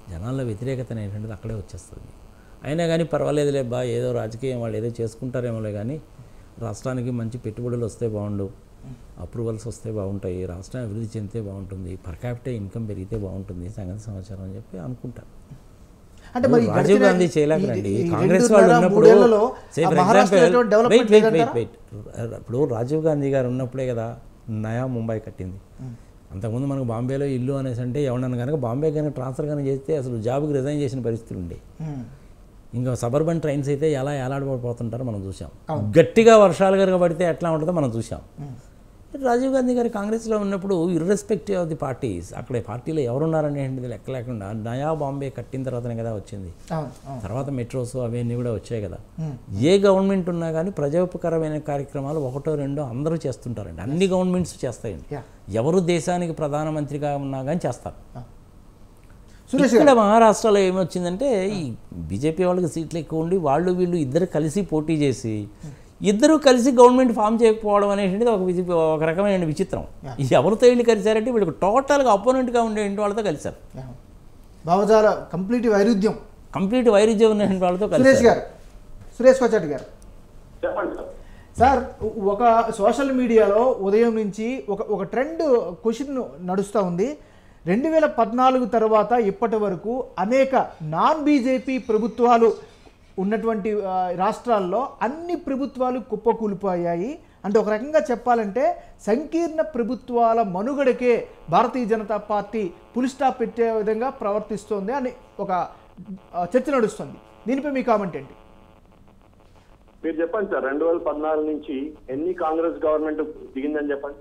S4: జనాల్లో వ్యతిరేకత అనేటువంటిది అక్కడే వచ్చేస్తుంది అయినా కానీ పర్వాలేదులే బా ఏదో రాజకీయం వాళ్ళు ఏదో చేసుకుంటారేమోలే కానీ రాష్ట్రానికి మంచి పెట్టుబడులు వస్తే బాగుండు అప్రూవల్స్ వస్తే బాగుంటాయి రాష్ట్రం అభివృద్ధి చెందితే బాగుంటుంది పర్ క్యాపిటల్ ఇన్కమ్ పెరిగితే బాగుంటుంది సంగతి సమాచారం అని చెప్పి అనుకుంటారు
S1: అంటే మరి ఈ
S4: రాజీవ్
S1: గడిచిన
S4: గాంధీ
S1: ఈ-
S4: చేయలేకరండి
S1: ఈ
S4: కాంగ్రెస్
S1: రెండున్నర,
S4: వాళ్ళు ఉన్నప్పుడు
S1: మూడేళ్లలో
S4: say
S1: ఆ
S4: for
S1: మహారాష్ట్రలో
S4: example,
S1: ఎటువంటి
S4: wait,
S1: డెవలప్మెంట్
S4: wait, wait,
S1: లేదంటారా?
S4: wait. ఇప్పుడు రాజీవ్ గాంధీ గారు ఉన్నప్పుడే కదా నయా ముంబై కట్టింది అంతకుముందు మనకు బాంబేలో ఇల్లు అనేసి అంటే ఎవరన్నా కనుక బాంబే కనుక ట్రాన్స్ఫర్ కనుక చేస్తే అసలు జాబ్కి రిజైన్ చేసిన పరిస్థితులు ఉండే
S1: ఉమ్.
S4: ఇంకా సబర్బన్ ట్రైన్స్ అయితే ఎలా ఎలాడబడిపోతుంటారో మనం చూసాం గట్టిగా వర్షాలు కనుక పడితే ఎట్లా ఉంటుందో మనం చూసాం రాజీవ్ గాంధీ గారు కాంగ్రెస్లో ఉన్నప్పుడు ఇర్రెస్పెక్టివ్ ఆఫ్ ది పార్టీస్ అక్కడ పార్టీలో ఎవరున్నారనేది లెక్క లేకుండా నయా బాంబే కట్టిన తర్వాతనే కదా వచ్చింది
S1: అవును అవును
S4: తర్వాత మెట్రోస్ అవన్నీ కూడా వచ్చాయి కదా ఏ గవర్నమెంట్ ఉన్నా కానీ ప్రజోపకరమైన కార్యక్రమాలు ఒకటో రెండో అందరూ చేస్తుంటారండి అన్ని గవర్నమెంట్స్ చేస్తాయండి
S1: Yeah.
S4: ఎవరు దేశానికి ప్రధానమంత్రిగా ఉన్నా కానీ చేస్తారు
S1: సురేష్
S4: ఇక్కడ మహారాష్ట్రలో ఏమొచ్చిందంటే ఈ బీజేపీ వాళ్ళకి సీట్లు ఎక్కువ ఉండి వాళ్ళు వీళ్ళు ఇద్దరు కలిసి పోటీ చేసి ఇద్దరు కలిసి గవర్నమెంట్ ఫామ్ చేయకపోవడం అనేటువంటిది ఒక విచి ఒక రకమైన విచిత్రం ఎవరితో వీళ్ళు కలిశారంటే వీళ్ళకి టోటల్గా అపోనెంట్గా ఉండే ఇంటి వాళ్ళతో కలిశారు
S1: అవును. భావజాల కంప్లీట్ వైరుధ్యం
S4: కంప్లీట్ వైరుధ్యం ఉన్న ఇంటి వాళ్ళతో
S1: సురేష్
S4: కలిశారు
S1: గారు సురేష్ కొచ్చాటి గారు
S3: చెప్పండి సార్
S1: సార్ ఒక సోషల్ మీడియాలో ఉదయం నుంచి ఒక ఒక ట్రెండ్ క్వశ్చన్ నడుస్తూ ఉంది రెండు వేల పద్నాలుగు తర్వాత ఇప్పటి వరకు అనేక నాన్ బీజేపీ ప్రభుత్వాలు ఉన్నటువంటి ఆ, రాష్ట్రాల్లో అన్ని ప్రభుత్వాలు కుప్పకూలిపోయాయి అంటే ఒక రకంగా చెప్పాలంటే సంకీర్ణ ప్రభుత్వాల మనుగడకే Bharatiya Janata party full stop పెట్టే విధంగా ప్రవర్తిస్తోంది అని ఒక ఆ, చర్చ నడుస్తుంది దీనిపై మీ కామెంట్ ఏంటి
S3: మీరు చెప్పండి సార్ రెండు వేల పద్నాలుగు నుంచి ఎన్ని కాంగ్రెస్ గవర్నమెంట్ దిగిందని చెప్పండి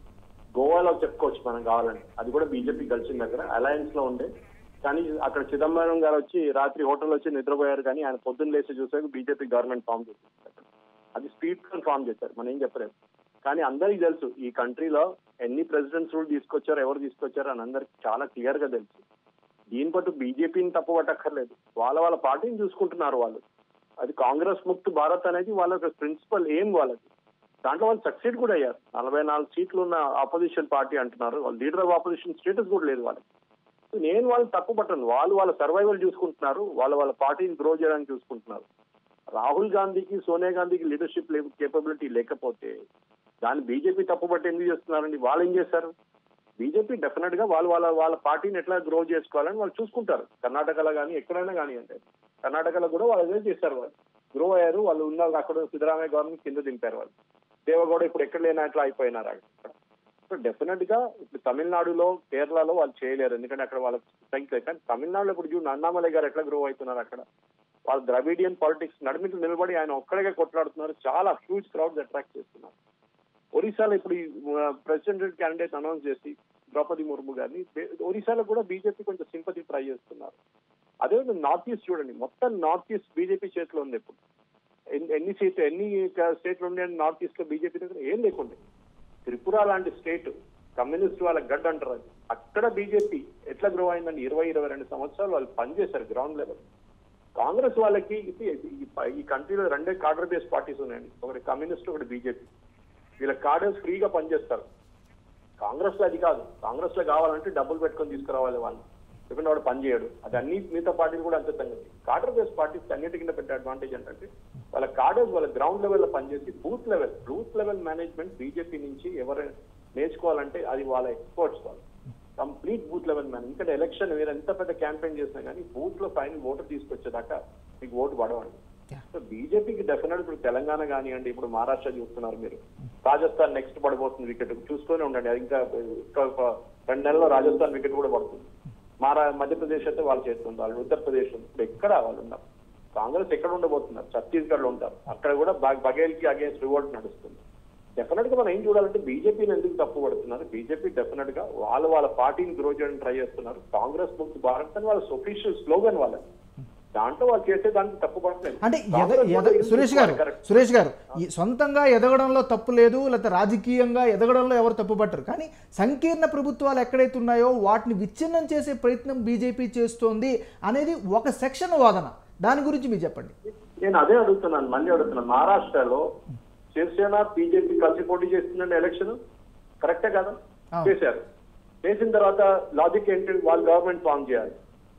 S3: గోవాలో చెప్పుకోవచ్చు మనం కావాలని అది కూడా బీజేపీ కలిసిన దగ్గర అలయన్స్ లో ఉండే కానీ అక్కడ చిదంబరం గారు వచ్చి రాత్రి హోటల్ వచ్చి నిద్రపోయారు కానీ ఆయన పొద్దున్న లేచి చూసాక బీజేపీ గవర్నమెంట్ ఫామ్ చేశారు అది స్పీడ్ తో ఫామ్ చేశారు మనం ఏం చెప్పలేదు కానీ అందరికీ తెలుసు ఈ కంట్రీలో ఎన్ని ప్రెసిడెంట్స్ రూల్ తీసుకొచ్చారో ఎవరు తీసుకొచ్చారో అని అందరికి చాలా క్లియర్ గా తెలుసు దీని పట్టు బీజేపీని తప్పబట్టక్కర్లేదు వాళ్ళ వాళ్ళ పార్టీని చూసుకుంటున్నారు వాళ్ళు అది కాంగ్రెస్ ముక్త్ భారత్ అనేది వాళ్ళ ప్రిన్సిపల్ ఏం వాళ్ళకి దాంట్లో వాళ్ళు సక్సెడ్ కూడా అయ్యారు నలభై నాలుగు సీట్లు ఉన్న ఆపోజిషన్ పార్టీ అంటున్నారు వాళ్ళు లీడర్ ఆఫ్ ఆపోజిషన్ స్టేటస్ కూడా లేదు వాళ్ళకి సో నేను వాళ్ళు తప్పు పట్టను వాళ్ళు వాళ్ళ సర్వైవల్ చూసుకుంటున్నారు వాళ్ళ వాళ్ళ పార్టీని గ్రో చేయడానికి చూసుకుంటున్నారు రాహుల్ గాంధీకి సోనియా గాంధీకి లీడర్షిప్ కేపబిలిటీ లేకపోతే దాన్ని బీజేపీ తప్పుపట్టి ఎందుకు చేస్తున్నారండి వాళ్ళు ఏం చేస్తారు బీజేపీ డెఫినెట్ గా వాళ్ళు వాళ్ళ వాళ్ళ పార్టీని ఎట్లా గ్రో చేసుకోవాలని వాళ్ళు చూసుకుంటారు కర్ణాటకలో కానీ ఎక్కడైనా కానీ అంటే కర్ణాటకలో కూడా వాళ్ళు అదే చేస్తారు వాళ్ళు గ్రో అయ్యారు వాళ్ళు ఉన్న అక్కడ సిద్ధరామయ్య గవర్నమెంట్ కింద దింపారు వాళ్ళు దేవగౌడ ఇప్పుడు ఎక్కడ లేని అట్లా అయిపోయినారు అక్కడ సో డెఫినెట్ గా ఇప్పుడు తమిళనాడులో కేరళలో వాళ్ళు చేయలేరు ఎందుకంటే అక్కడ వాళ్ళ సంఖ్య కానీ తమిళనాడులో ఇప్పుడు చూడండి అన్నామలై గారు ఎట్లా గ్రో అవుతున్నారు అక్కడ వాళ్ళు ద్రవిడియన్ పాలిటిక్స్ నడిమికి నిలబడి ఆయన ఒక్కడిగా కొట్లాడుతున్నారు చాలా హ్యూజ్ క్రౌడ్స్ అట్రాక్ట్ చేస్తున్నారు ఒరిస్సాలో ఇప్పుడు ప్రెసిడెంట్ క్యాండిడేట్ అనౌన్స్ చేసి ద్రౌపది ముర్ము గారిని బే- ఒరిస్సాలో కూడా బీజేపీ కొంచెం సింపతి ట్రై చేస్తున్నారు అదే నార్త్ ఈస్ట్ చూడండి మొత్తం నార్త్ ఈస్ట్ బీజేపీ చేతిలో ఉంది ఇప్పుడు ఎన్ని- ఎన్ని సీట్లు ఎన్ని స్టేట్లు ఉండే నార్త్ ఈస్ట్ లో బీజేపీ దగ్గర ఏం లేకుండే త్రిపుర లాంటి స్టేట్ కమ్యూనిస్ట్ వాళ్ళ గడ్ అంటారు అది అక్కడ బీజేపీ ఎట్లా గ్రో అయిందండి ఇరవై ఇరవై రెండు సంవత్సరాలు వాళ్ళు పనిచేశారు గ్రౌండ్ లెవెల్ కాంగ్రెస్ వాళ్ళకి ఇది ఈ ప- ఈ కంట్రీలో రెండే కార్డర్ బేస్ పార్టీస్ ఉన్నాయండి ఒకటి కమ్యూనిస్ట్ ఒకటి బీజేపీ వీళ్ళ కార్డర్స్ ఫ్రీగా పనిచేస్తారు కాంగ్రెస్ లో అది కాదు కాంగ్రెస్ లో కావాలంటే డబ్బులు పెట్టుకొని తీసుకురావాలి వాళ్ళు ఎందుకంటే వాడు పని చేయడు అది అన్ని మిగతా పార్టీలు కూడా అంతే సంగతి కార్డర్ బేస్ పార్టీస్ అన్నిటి కింద పెట్టే అడ్వాంటేజ్ ఏంటంటే వాళ్ళ కార్డర్స్ వాళ్ళ గ్రౌండ్ లెవెల్ లో పనిచేసి booth level booth level management BJP నుంచి ఎవరైనా నేర్చుకోవాలంటే అది వాళ్ళ ఎక్స్పర్ట్స్ వాళ్ళు కంప్లీట్ బూత్ లెవెల్ మ్యాన్ ఎందుకంటే ఎలక్షన్ మీరు ఎంత పెద్ద క్యాంపెయిన్ చేసినా కానీ బూత్ లో ఫైనల్ ఓటర్ తీసుకొచ్చేదాకా మీకు ఓటు పడవండి సో బీజేపీకి డెఫినెట్ ఇప్పుడు తెలంగాణ కానివ్వండి ఇప్పుడు మహారాష్ట్ర చూస్తున్నారు మీరు రాజస్థాన్ నెక్స్ట్ పడబోతుంది వికెట్ చూస్తూనే ఉండండి అది ఇంకా ఇంకా ఒక రెండు నెలల్లో రాజస్థాన్ వికెట్ కూడా పడుతుంది మహారా మధ్యప్రదేశ్ అయితే వాళ్ళు చేస్తుంది వాళ్ళు ఉత్తరప్రదేశ్ ఉంది. ఇప్పుడు ఎక్కడ వాళ్ళు ఉన్నారు కాంగ్రెస్ ఎక్కడ ఉండబోతున్నారు ఛత్తీస్గఢ్ లో ఉంటారు అక్కడ కూడా బఘేల్ కి అగేన్స్ట్ రివోల్ట్ నడుస్తుంది డెఫినెట్ గా మనం ఏం చూడాలంటే బీజేపీని ఎందుకు తప్పు పడుతున్నారు బీజేపీ డెఫినెట్ గా వాళ్ళు వాళ్ళ పార్టీని గ్రో చేయడానికి ట్రై చేస్తున్నారు కాంగ్రెస్ ముక్త్ భారత్ అని వాళ్ళ ఒఫీషియల్ స్లోగన్ వాళ్ళది దాంట్లో వాళ్ళు చేసే దానికి తప్పు పడట్లేదు
S1: అంటే ఎద
S3: కాంగ్రెస్
S1: ఎద
S3: కూడా ఎందుకు
S1: సురేష్ గారు
S3: correct.
S1: సురేష్ గారు ఈ సొంతంగా ఎదగడంలో తప్పు లేదు లేకపోతే రాజకీయంగా ఎదగడంలో ఎవరు తప్పు పట్టరు కానీ సంకీర్ణ ప్రభుత్వాలు ఎక్కడైతే ఉన్నాయో వాటిని విచ్ఛిన్నం చేసే ప్రయత్నం బీజేపీ చేస్తోంది అనేది ఒక సెక్షన్ వాదన దాని గురించి మీరు చెప్పండి
S3: నేను అదే అడుగుతున్నాను మళ్ళీ అడుగుతున్నాను మహారాష్ట్రలో శివసేన బీజేపీ కలిసి పోటీ చేస్తుందండి ఎలక్షన్ కరెక్టే కదా
S1: అవును.
S3: చేశారు చేసిన తర్వాత లాజిక్ ఏంటి వాళ్ళు గవర్నమెంట్ ఫామ్ చేయాలి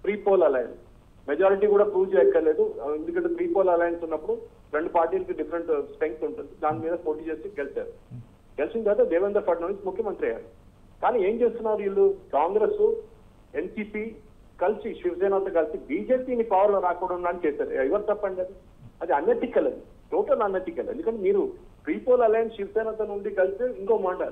S3: ప్రీ పోల్ అలయన్స్ మెజారిటీ కూడా ప్రూవ్ చేయక్కర్లేదు ఎందుకంటే ప్రీ పోల్ అలయన్స్ ఉన్నప్పుడు రెండు పార్టీలకి డిఫరెంట్ స్ట్రెంగ్త్ ఉంటుంది దాని మీద పోటీ చేసి గెలిచారు గెలిచిన తర్వాత దేవేంద్ర ఫడ్నవీస్ ముఖ్యమంత్రి అయ్యారు కానీ ఏం చేస్తున్నారు వీళ్ళు కాంగ్రెస్ ఎన్సీపీ కలిసి శివసేనతో కలిసి బీజేపీని పవర్ లో రాకూడదు అని చేశారు ఎవరు తప్పండి అది అది అన్ఎథికల్ అది టోటల్ అన్ఎథికల్ ఎందుకంటే మీరు ప్రీ పోల్ అలయన్స్ శివసేనతో నుండి కలిసి ఇంకో మాట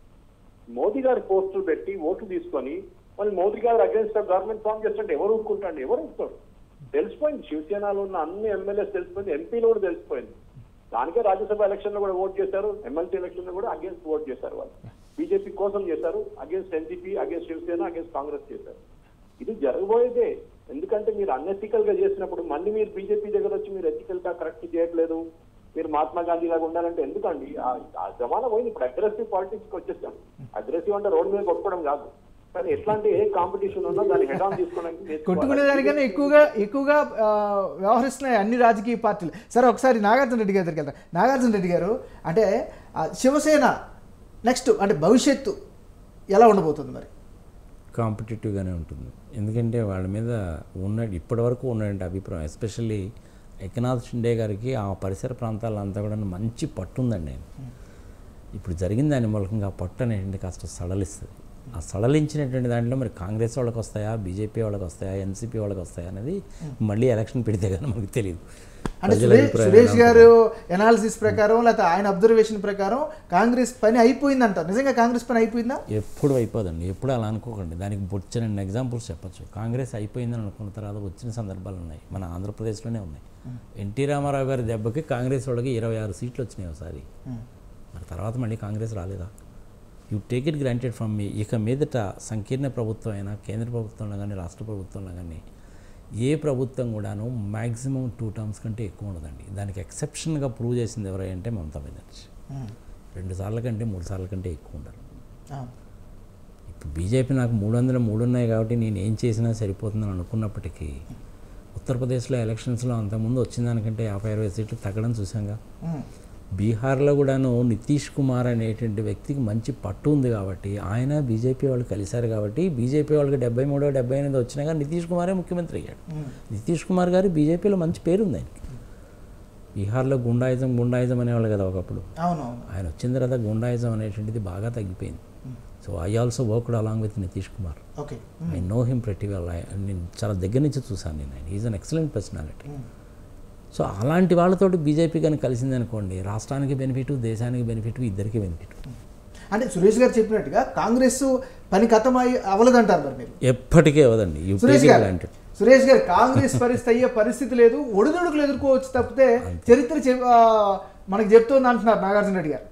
S3: మోదీ గారి పోస్టులు పెట్టి ఓట్లు తీసుకొని మళ్ళీ మోదీ గారు అగేన్స్ట్ గవర్నమెంట్ ఫామ్ చేస్తుంటే ఎవరు ఊరుకుంటాండి ఎవరు ఊరుకోరు తెలిసిపోయింది శివసేనలో ఉన్న అన్ని ఎమ్మెల్యేస్ తెలిసిపోయింది ఎంపీలు కూడా తెలిసిపోయింది దానికే రాజ్యసభ ఎలక్షన్ లో కూడా ఓట్ చేశారు ఎమ్మెల్సీ ఎలక్షన్ లో కూడా అగేన్స్ట్ ఓట్ చేశారు వాళ్ళు బీజేపీ కోసం చేశారు against NCP against Shiv Sena against Congress చేశారు ఇది జరగబోయేదే ఎందుకంటే మీరు అన్ఎథికల్ గా చేసినప్పుడు మళ్ళీ మీరు బీజేపీ దగ్గర వచ్చి మీరు ఎథికల్ గా కరెక్ట్ చేయట్లేదు మీరు మహాత్మా గాంధీ లాగా ఉండాలంటే ఎందుకండి ఆ ఆ జమానా పోయింది ఇప్పుడు అగ్రెసివ్ పాలిటిక్స్ కి వచ్చేసాం అగ్రెసివ్ అంటే రోడ్డు మీద కొట్టుకోవడం కాదు కానీ ఎట్లాంటి ఏ కాంపిటీషన్ ఉన్నా దాన్ని హెడ్ ఆన్ తీసుకోవడానికి నేర్చుకోవాలి.
S1: కొట్టుకునే దానికన్నా ఎక్కువగా ఎక్కువగా ఆ, వ్యవహరిస్తున్నాయి అన్ని రాజకీయ పార్టీలు సరే ఒకసారి నాగార్జున రెడ్డి గారి దగ్గరికి వెళ్తాం నాగార్జున రెడ్డి గారు అంటే ఆ, శివసేన నెక్స్ట్ అంటే భవిష్యత్తు ఎలా ఉండబోతుంది మరి
S4: కాంపిటేటివ్గానే ఉంటుంది ఎందుకంటే వాళ్ళ మీద ఉన్న ఇప్పటివరకు ఉన్నటువంటి అభిప్రాయం ఎస్పెషల్లీ ఏకనాథ్ షిండే గారికి ఆ పరిసర ప్రాంతాలంతా కూడా మంచి పట్టు ఉందండి ఆయన ఇప్పుడు జరిగిన దాని మూలకంగా ఆ పట్టు అనేటువంటి కాస్త సడలిస్తుంది ఆ సడలించినటువంటి దాంట్లో మరి కాంగ్రెస్ వాళ్ళకి వస్తాయా బీజేపీ వాళ్ళకి వస్తాయా ఎన్సీపీ వాళ్ళకి వస్తాయా అనేది మళ్ళీ ఎలక్షన్ పెడితే కానీ మనకు తెలియదు
S1: అంటే
S4: ప్రజల
S1: సురేష్
S4: అభిప్రాయం
S1: సురేష్
S4: ఎలా
S1: గారు ఎనాలిసిస్ ప్రకారం లేకపోతే ఆయన అబ్జర్వేషన్ ప్రకారం కాంగ్రెస్ పని అయిపోయింది అంటారు నిజంగా కాంగ్రెస్ పని అయిపోయిందా
S4: ఎప్పుడు అయిపోదండి ఎప్పుడు అలా అనుకోకండి దానికి బొచ్చిన ఎగ్జాంపుల్స్ చెప్పొచ్చు కాంగ్రెస్ అయిపోయిందని అనుకున్న తర్వాత వచ్చిన సందర్భాలు ఉన్నాయి మన ఆంధ్రప్రదేశ్లోనే ఉన్నాయి ఎన్టీ రామారావు గారి దెబ్బకి కాంగ్రెస్ వాళ్ళకి ఇరవై ఆరు సీట్లు వచ్చినాయి ఒకసారి మరి తర్వాత మళ్ళీ కాంగ్రెస్ రాలేదా you take it granted from మీ ఇక మీదట సంకీర్ణ ప్రభుత్వం అయినా కేంద్ర ప్రభుత్వంలో కానీ రాష్ట్ర ప్రభుత్వంలో కానీ ఏ ప్రభుత్వం కూడాను మ్యాక్సిమం టూ టర్మ్స్ కంటే ఎక్కువ ఉండదండి దానికి ఎక్సెప్షన్గా ప్రూవ్ చేసింది ఎవరంటే మమతా బెనర్జీ రెండు సార్ల కంటే మూడు సార్ల కంటే ఎక్కువ ఉండరు ఇప్పుడు బీజేపీ నాకు మూడు వందల మూడు ఉన్నాయి కాబట్టి నేను ఏం చేసినా సరిపోతుందని అనుకున్నప్పటికీ ఉత్తరప్రదేశ్లో ఎలక్షన్స్లో అంతకుముందు వచ్చిన దానికంటే యాభై అరవై సీట్లు తగ్గడం చూసాంగా బీహార్లో కూడాను నితీష్ కుమార్ అనేటువంటి వ్యక్తికి మంచి పట్టు ఉంది కాబట్టి ఆయన బీజేపీ వాళ్ళు కలిశారు కాబట్టి బీజేపీ వాళ్ళకి డెబ్బై మూడో డెబ్బై ఎనిమిది వచ్చినా కానీ నితీష్ కుమారే ముఖ్యమంత్రి అయ్యాడు నితీష్ కుమార్ గారు బీజేపీలో మంచి పేరు ఉంది ఆయనకి బీహార్లో గుండాయిజం గుండాయిజం అనేవాళ్ళు కదా ఒకప్పుడు
S1: అవునవును
S4: ఆయన వచ్చిన తర్వాత గుండాయిజం అనేటువంటిది బాగా తగ్గిపోయింది so I also worked along with Nitish Kumar
S1: okay
S4: I know him ప్రతి వెల్ నేను చాలా దగ్గర నుంచి చూశాను నేను ఆయన is an excellent personality so అలాంటి వాళ్ళతోటి బీజేపీ కానీ కలిసింది అనుకోండి రాష్ట్రానికి బెనిఫిట్ దేశానికి బెనిఫిట్ ఇద్దరికి బెనిఫిట్
S1: అంటే సురేష్ గారు చెప్పినట్టుగా కాంగ్రెస్ పని కథమై అవలదంటారు మరి మీరు
S4: ఎప్పటికీ అవదండి యూ
S1: సురేష్
S4: టేక్
S1: గారు
S4: అలాంటి
S1: సురేష్ గారు కాంగ్రెస్ పరిస్థితి అయ్యే పరిస్థితి లేదు ఒడిదుడుకులు ఎదుర్కోవచ్చు తప్పితే చరిత్ర చెప్- ఆ, మనకు చెప్తోంది అంటున్నారు నాగార్జున రెడ్డి గారు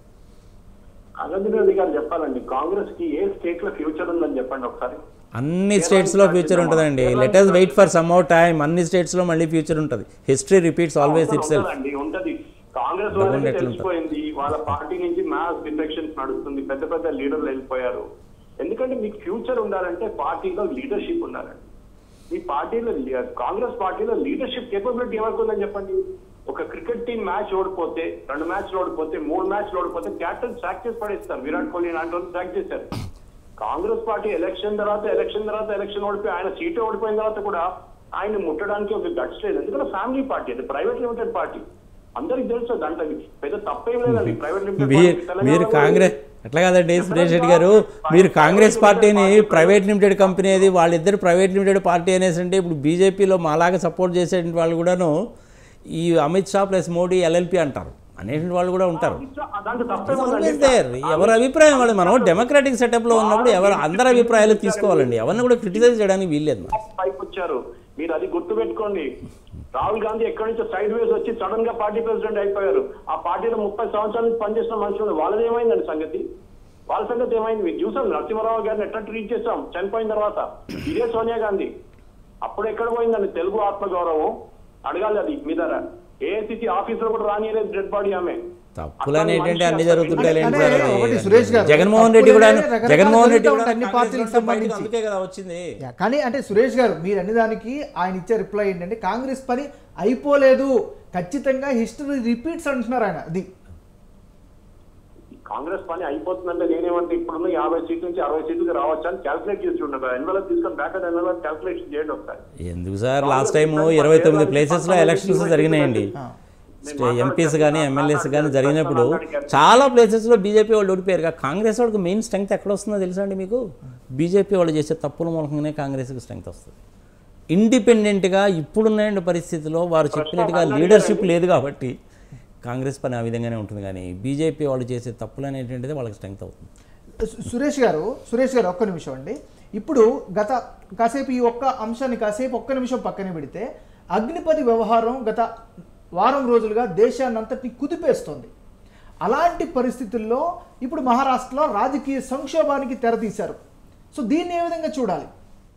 S3: అనంత్ రెడ్డి గారు చెప్పాలండి కాంగ్రెస్ కి ఏ స్టేట్ లో ఫ్యూచర్ ఉందని చెప్పండి ఒకసారి
S4: అన్ని స్టేట్స్లో ఫ్యూచర్ ఉంటుందండి let us wait for some out time అన్ని స్టేట్స్లో మళ్ళీ ఫ్యూచర్ ఉంటుంది history repeats always it self
S3: ఉంటదండి ఉంటది కాంగ్రెస్
S4: డబ్బులు
S3: వాళ్ళకి
S4: ఎట్లా
S3: తెలిసిపోయింది వాళ్ళ పార్టీ నుంచి మ్యాథ్స్ డిఫెక్షన్స్ నడుస్తుంది పెద్ద పెద్ద లీడర్లు వెళ్ళిపోయారు ఎందుకంటే మీకు ఫ్యూచర్ ఉండాలంటే పార్టీలో లీడర్షిప్ ఉండాలండి మీ పార్టీలో కాంగ్రెస్ పార్టీలో లీడర్షిప్ కేపబిలిటీ ఎవరికి ఉందని చెప్పండి ఒక క్రికెట్ టీం మ్యాచ్ ఓడిపోతే రెండు మ్యాచ్ ఓడిపోతే మూడు మ్యాచ్ ఓడిపోతే క్యాప్టెన్ సాక్ చేసి పడేస్తారు విరాట్ కోహ్లీ లాంటి వాళ్ళు సాక్ చేశారు కాంగ్రెస్ పార్టీ ఎలక్షన్ తర్వాత ఎలక్షన్ తర్వాత ఎలక్షన్ ఓడిపోయి ఆయన సీటు ఓడిపోయిన తర్వాత కూడా ఆయన ముట్టడానికి ఒక గట్స్ లేదు ఎందుకంటే ఫ్యామిలీ పార్టీ అది ప్రైవేట్ లిమిటెడ్ పార్టీ అందరికి తెలుసు దాంట్లో పెద్ద తప్పేం లేదండి ప్రైవేట్ లిమిటెడ్
S4: మీరు మీరు కాంగ్రెస్ అట్లా కాదండి సురేష్ రెడ్డి గారు మీరు కాంగ్రెస్ పార్టీని ప్రైవేట్ లిమిటెడ్ కంపెనీ అది వాళ్ళిద్దరు ప్రైవేట్ లిమిటెడ్ పార్టీ అనేసి అంటే ఇప్పుడు బీజేపీలో మాలాగా సపోర్ట్ చేసే వాళ్ళు కూడాను ఈ అమిత్ షా ప్లస్ మోడీ ఎల్ఎల్పి అంటారు అనేటువంటి వాళ్ళు కూడా ఉంటారు
S3: దాంట్లో తప్పేం
S4: ఆల్వేస్ దేర్ ఎవరి అభిప్రాయం వాళ్ళు మనం డెమోక్రాటిక్ సెటప్లో ఉన్నప్పుడు ఎవరు అందరి అభిప్రాయాలు తీసుకోవాలండి ఎవరిని కూడా క్రిటిసైజ్ చేయడానికి వీల్లేదు మనం
S3: పైకి వచ్చారు మీరు అది గుర్తు పెట్టుకోండి రాహుల్ గాంధీ ఎక్కడి నుంచో సైడ్ వేస్ వచ్చి సడన్ గా పార్టీ ప్రెసిడెంట్ అయిపోయారు ఆ పార్టీలో ముప్పై సంవత్సరాల నుంచి పనిచేసిన మనుషులు వాళ్ళది ఏమైందండి సంగతి వాళ్ళ సంగతి ఏమైంది మీరు చూసాం నరసింహారావు గారిని ఎట్లా ట్రీట్ చేసాం చనిపోయిన తర్వాత ఇదే సోనియా గాంధీ అప్పుడు ఎక్కడ పోయిందండి తెలుగు ఆత్మగౌరవం అడగాలి అది మీ దగ్గర ఏఐసిసి ఆఫీస్ లో కూడా రానియలేదు డెడ్ బాడీ ఆమె
S4: తప్పులని ఏంటంటే అన్ని జరుగుతుంటాయి
S1: అంటే ఒకటి సురేష్ గారు,
S4: జగన్మోహన్ రెడ్డి కూడా
S1: తప్పులనే రకరకాలు
S4: జగన్మోహన్ రెడ్డి
S1: జరుగుతూ
S4: కూడా
S1: ఉంటాయి అన్ని
S4: కాంగ్రెస్
S1: పార్టీలకు
S4: బయటకు
S1: సంబంధించి.
S4: అందుకే కదా వచ్చింది
S1: యా, కానీ అంటే సురేష్ గారు మీరు అన్ని దానికి ఆయన ఇచ్చే రిప్లై ఏంటంటే కాంగ్రెస్ పని అయిపోలేదు ఖచ్చితంగా హిస్టరీ రిపీట్స్ అంటున్నారు ఆయన అది
S3: కాంగ్రెస్ పని అయిపోతుందంటే నేనేమంటే ఇప్పుడున్న యాభై సీట్ల నుంచి అరవై సీట్లకి రావచ్చు అని క్యాల్కులేట్ చేసి ఉండదు ఎన్వెలప్ తీసుకొని బ్యాక్ అండ్ ఎన్వెలప్ క్యాల్కులేషన్ చేయండి ఒకసారి
S4: ఎందుకు సార్ లాస్ట్ టైం ఇరవై తొమ్మిది ప్లేసెస్లో ఎలక్షన్స్ జరిగినాయండి ఎంపీస్ కానీ ఎమ్మెల్యేస్ కానీ జరిగినప్పుడు చాలా ప్లేసెస్లో బీజేపీ వాళ్ళు ఓడిపోయారు కదా కాంగ్రెస్ వాళ్ళకి మెయిన్ స్ట్రెంగ్త్ ఎక్కడ వస్తుందో తెలుసా అండి మీకు బీజేపీ వాళ్ళు చేసే తప్పుల మూలంగానే కాంగ్రెస్కి స్ట్రెంగ్త్ వస్తుంది ఇండిపెండెంట్గా ఇప్పుడున్న పరిస్థితిలో వారు చెప్పినట్టుగా లీడర్షిప్ లేదు కాబట్టి కాంగ్రెస్ పని ఆ విధంగానే ఉంటుంది కానీ బీజేపీ వాళ్ళు చేసే తప్పులు అనేటువంటిది వాళ్ళకి స్ట్రెంగ్త్ అవుతుంది
S1: సు- సురేష్ గారు సురేష్ గారు ఒక్క నిమిషం అండి ఇప్పుడు గత కాసేపు ఈ ఒక్క అంశాన్ని కాసేపు ఒక్క నిమిషం పక్కన పెడితే అగ్నిపతి వ్యవహారం గత వారం రోజులుగా దేశాన్నంతటిని కుదిపేస్తోంది అలాంటి పరిస్థితుల్లో ఇప్పుడు మహారాష్ట్రలో రాజకీయ సంక్షోభానికి తెరతీశారు సో దీన్ని ఏ విధంగా చూడాలి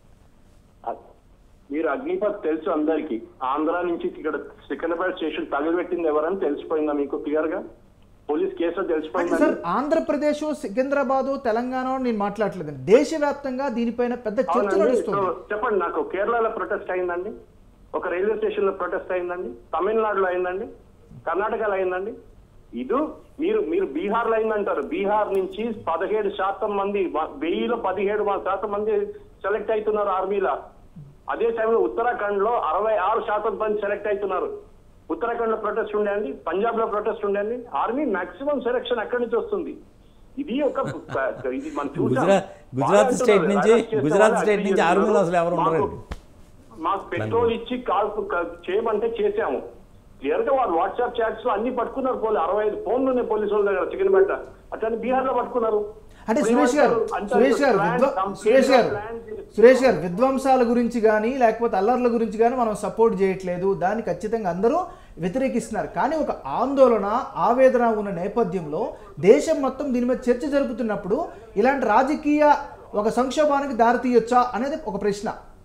S3: మీరు అగ్నిపత్ తెలుసు అందరికి ఆంధ్ర నుంచి ఇక్కడ సికింద్రాబాద్ స్టేషన్ తగలబెట్టింది ఎవరని తెలిసిపోయిందా మీకు క్లియర్ గా పోలీస్ కేసు
S1: అంటే
S3: తెలిసిపోయిందా
S1: సార్ ఆంధ్రప్రదేశ్ సికింద్రాబాద్ తెలంగాణ నేను మాట్లాడలేదండి దేశవ్యాప్తంగా దీనిపైన పెద్ద చర్చ
S3: అవునండి.
S1: నడుస్తుంది
S3: సో చెప్పండి నాకు కేరళలో ప్రొటెస్ట్ అయిందండి ఒక రైల్వే స్టేషన్ లో ప్రొటెస్ట్ అయిందండి తమిళనాడులో అయిందండి కర్ణాటకలో అయిందండి ఇది మీరు మీరు బీహార్ లో అయిందంటారు బీహార్ నుంచి పదిహేడు శాతం మంది వ- వెయ్యిలో పదిహేడు మ- శాతం మంది సెలెక్ట్ అవుతున్నారు ఆర్మీలో అదే టైంలో ఉత్తరాఖండ్ లో అరవై ఆరు శాతం మంది సెలెక్ట్ అవుతున్నారు ఉత్తరాఖండ్ లో ప్రొటెస్ట్ ఉండండి పంజాబ్ లో ప్రొటెస్ట్ ఉండండి ఆర్మీ మాక్సిమం సెలక్షన్ అక్కడి నుంచి వస్తుంది ఇది ఒక ఇది మనం చూసాం.
S4: గుజరాత్ గుజరాత్
S3: వాళ్ళు
S4: స్టేట్
S3: అంటున్నారు,
S4: నుంచి
S3: రాజకీయ చేసే
S4: గుజరాత్
S3: వాళ్ళు
S4: స్టేట్ నుంచి
S3: agree
S4: ఆర్మీలో
S3: చేస్తున్నారు.
S4: అసలు ఎవరు
S3: మాకు-
S4: ఉండరండి
S3: మాకు పెట్రోల్ ఇచ్చి కాల్పు క- చేయమంటే చేశాము క్లియర్ గా వాళ్ళు వాట్సాప్ చాట్స్ లో అన్ని పట్టుకున్నారు పోలీ అరవై ఐదు ఫోన్లు ఉన్నాయి పోలీసు వాళ్ళ దగ్గర చికెన్ బెట్ట అట్లా బీహార్ లో పట్టుకున్నారు
S1: అంటే సురేష్ గారు సురేష్ గారు విద్వ- సురేష్ గారు సురేష్ గారు విధ్వంసాల గురించి కానీ లేకపోతే అల్లర్ల గురించి కానీ మనం సపోర్ట్ చేయట్లేదు దాన్ని ఖచ్చితంగా అందరూ వ్యతిరేకిస్తున్నారు కానీ ఒక ఆందోళన ఆవేదన ఉన్న నేపథ్యంలో దేశం మొత్తం దీని మీద చర్చ జరుపుతున్నప్పుడు ఇలాంటి రాజకీయ ఒక సంక్షోభానికి దారితీయొచ్చా అనేది ఒక ప్రశ్న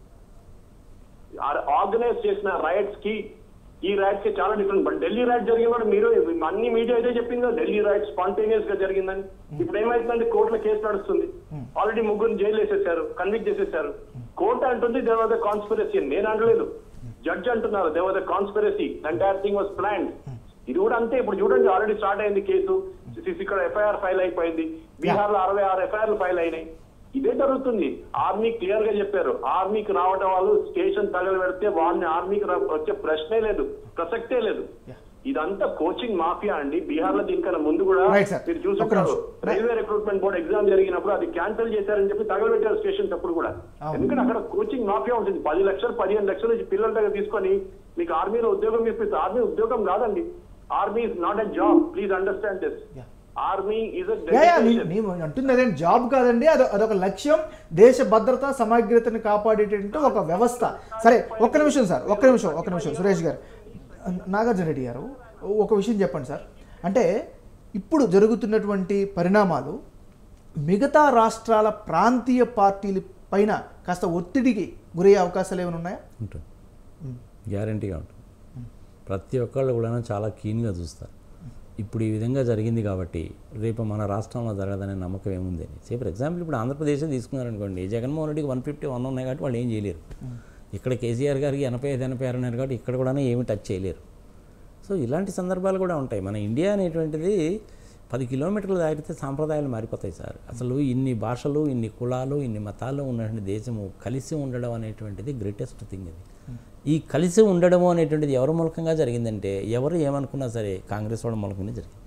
S3: ఆర్గనైజ్ చేసిన రైట్స్ కి ఈ రైట్స్ కి చాలా డిఫరెంట్ బట్ ఢిల్లీ రైట్ జరిగిన కూడా మీరు అన్ని మీడియా అయితే చెప్పిందో ఢిల్లీ రైట్ స్పాంటేనియస్ గా జరిగిందని ఇప్పుడు ఏమైతుందంటే కోర్టులో కేసు నడుస్తుంది ఆల్రెడీ ముగ్గురు జైలు వేసేసారు కన్విక్ట్ చేసేసారు కోర్టు అంటుంది దేర్ వాజ్ కాన్స్పిరసీ నేను అనలేదు జడ్జ్ అంటున్నారు there was conspiracy entire thing was plan ఇది కూడా అంతే ఇప్పుడు చూడండి ఆల్రెడీ స్టార్ట్ అయింది కేసు ఇక్కడ ఎఫ్ఐఆర్ ఫైల్ అయిపోయింది బీహార్ లో అరవై ఆరు ఎఫ్ఐఆర్లు ఫైల్ అయినాయి ఇదే జరుగుతుంది ఆర్మీ క్లియర్ గా చెప్పారు ఆర్మీకి రావడం వాళ్ళు స్టేషన్ తగలు పెడితే వాళ్ళని ఆర్మీకి రా- వచ్చే ప్రశ్నే లేదు ప్రసక్తే లేదు ఇదంతా కోచింగ్ మాఫియా అండి బీహార్ లో దీనికన్నా ముందు కూడా
S1: Right, sir.
S3: మీరు
S1: ఒక్క
S3: చూసుకుంటారు
S1: నిమిషం.
S3: రైల్వే రిక్రూట్మెంట్ బోర్డు ఎగ్జామ్ జరిగినప్పుడు అది క్యాన్సిల్ చేశారని చెప్పి తగలబెట్టారు స్టేషన్స్ అప్పుడు కూడా
S1: అవును.
S3: ఎందుకంటే అక్కడ కోచింగ్ మాఫియా ఉంటుంది పది లక్షలు పదిహేను లక్షలు నుంచి పిల్లల దగ్గర తీసుకొని మీకు ఆర్మీలో ఉద్యోగం ఇప్పిస్తారు ఆర్మీ ఉద్యోగం కాదండి army is not a job please understand this
S1: Yeah.
S3: Army is
S1: yeah, yeah, నీ- నీవు అంటుంది అదేం జాబ్ కాదండి అది అదొక లక్ష్యం దేశ భద్రత సమగ్రతను కాపాడేటటువంటి ఒక వ్యవస్థ సరే ఒక్క నిమిషం సార్ ఒక్క నిమిషం ఒక్క నిమిషం సురేష్ గారు నాగార్జున రెడ్డి గారు ఒక విషయం చెప్పండి సార్ అంటే ఇప్పుడు జరుగుతున్నటువంటి పరిణామాలు మిగతా రాష్ట్రాల ప్రాంతీయ పార్టీల పైన కాస్త ఒత్తిడికి గురయ్యే అవకాశాలు ఏమైనా ఉన్నాయా
S4: ఉంటుంది గ్యారంటీగా ఉంటుంది ప్రతి ఒక్కళ్ళు కూడా చాలా కీన్గా చూస్తారు ఇప్పుడు ఈ విధంగా జరిగింది కాబట్టి రేపు మన రాష్ట్రంలో జరగదనే నమ్మకం ఏముంది అని సే ఫర్ ఎగ్జాంపుల్ ఇప్పుడు ఆంధ్రప్రదేశ్ తీసుకున్నారనుకోండి జగన్మోహన్ రెడ్డికి వన్ ఫిఫ్టీ వన్ ఉన్నాయి కాబట్టి వాళ్ళు ఏం చేయలేరు ఇక్కడ కేసీఆర్ గారికి ఎనభై ఐదు ఎనభై ఆరు ఉన్నారు కాబట్టి ఇక్కడ కూడా ఏమి టచ్ చేయలేరు సో ఇలాంటి సందర్భాలు కూడా ఉంటాయి మన ఇండియా అనేటువంటిది పది కిలోమీటర్లు దాటితే సాంప్రదాయాలు మారిపోతాయి సార్ అసలు ఇన్ని భాషలు ఇన్ని కులాలు ఇన్ని మతాలు ఉన్నటువంటి దేశము కలిసి ఉండడం అనేటువంటిది గ్రేటెస్ట్ థింగ్ ఇది ఈ కలిసి ఉండడము అనేటువంటిది ఎవరి మూలకంగా జరిగిందంటే ఎవరు ఏమనుకున్నా సరే కాంగ్రెస్ వాళ్ళ మూలకంగా జరిగింది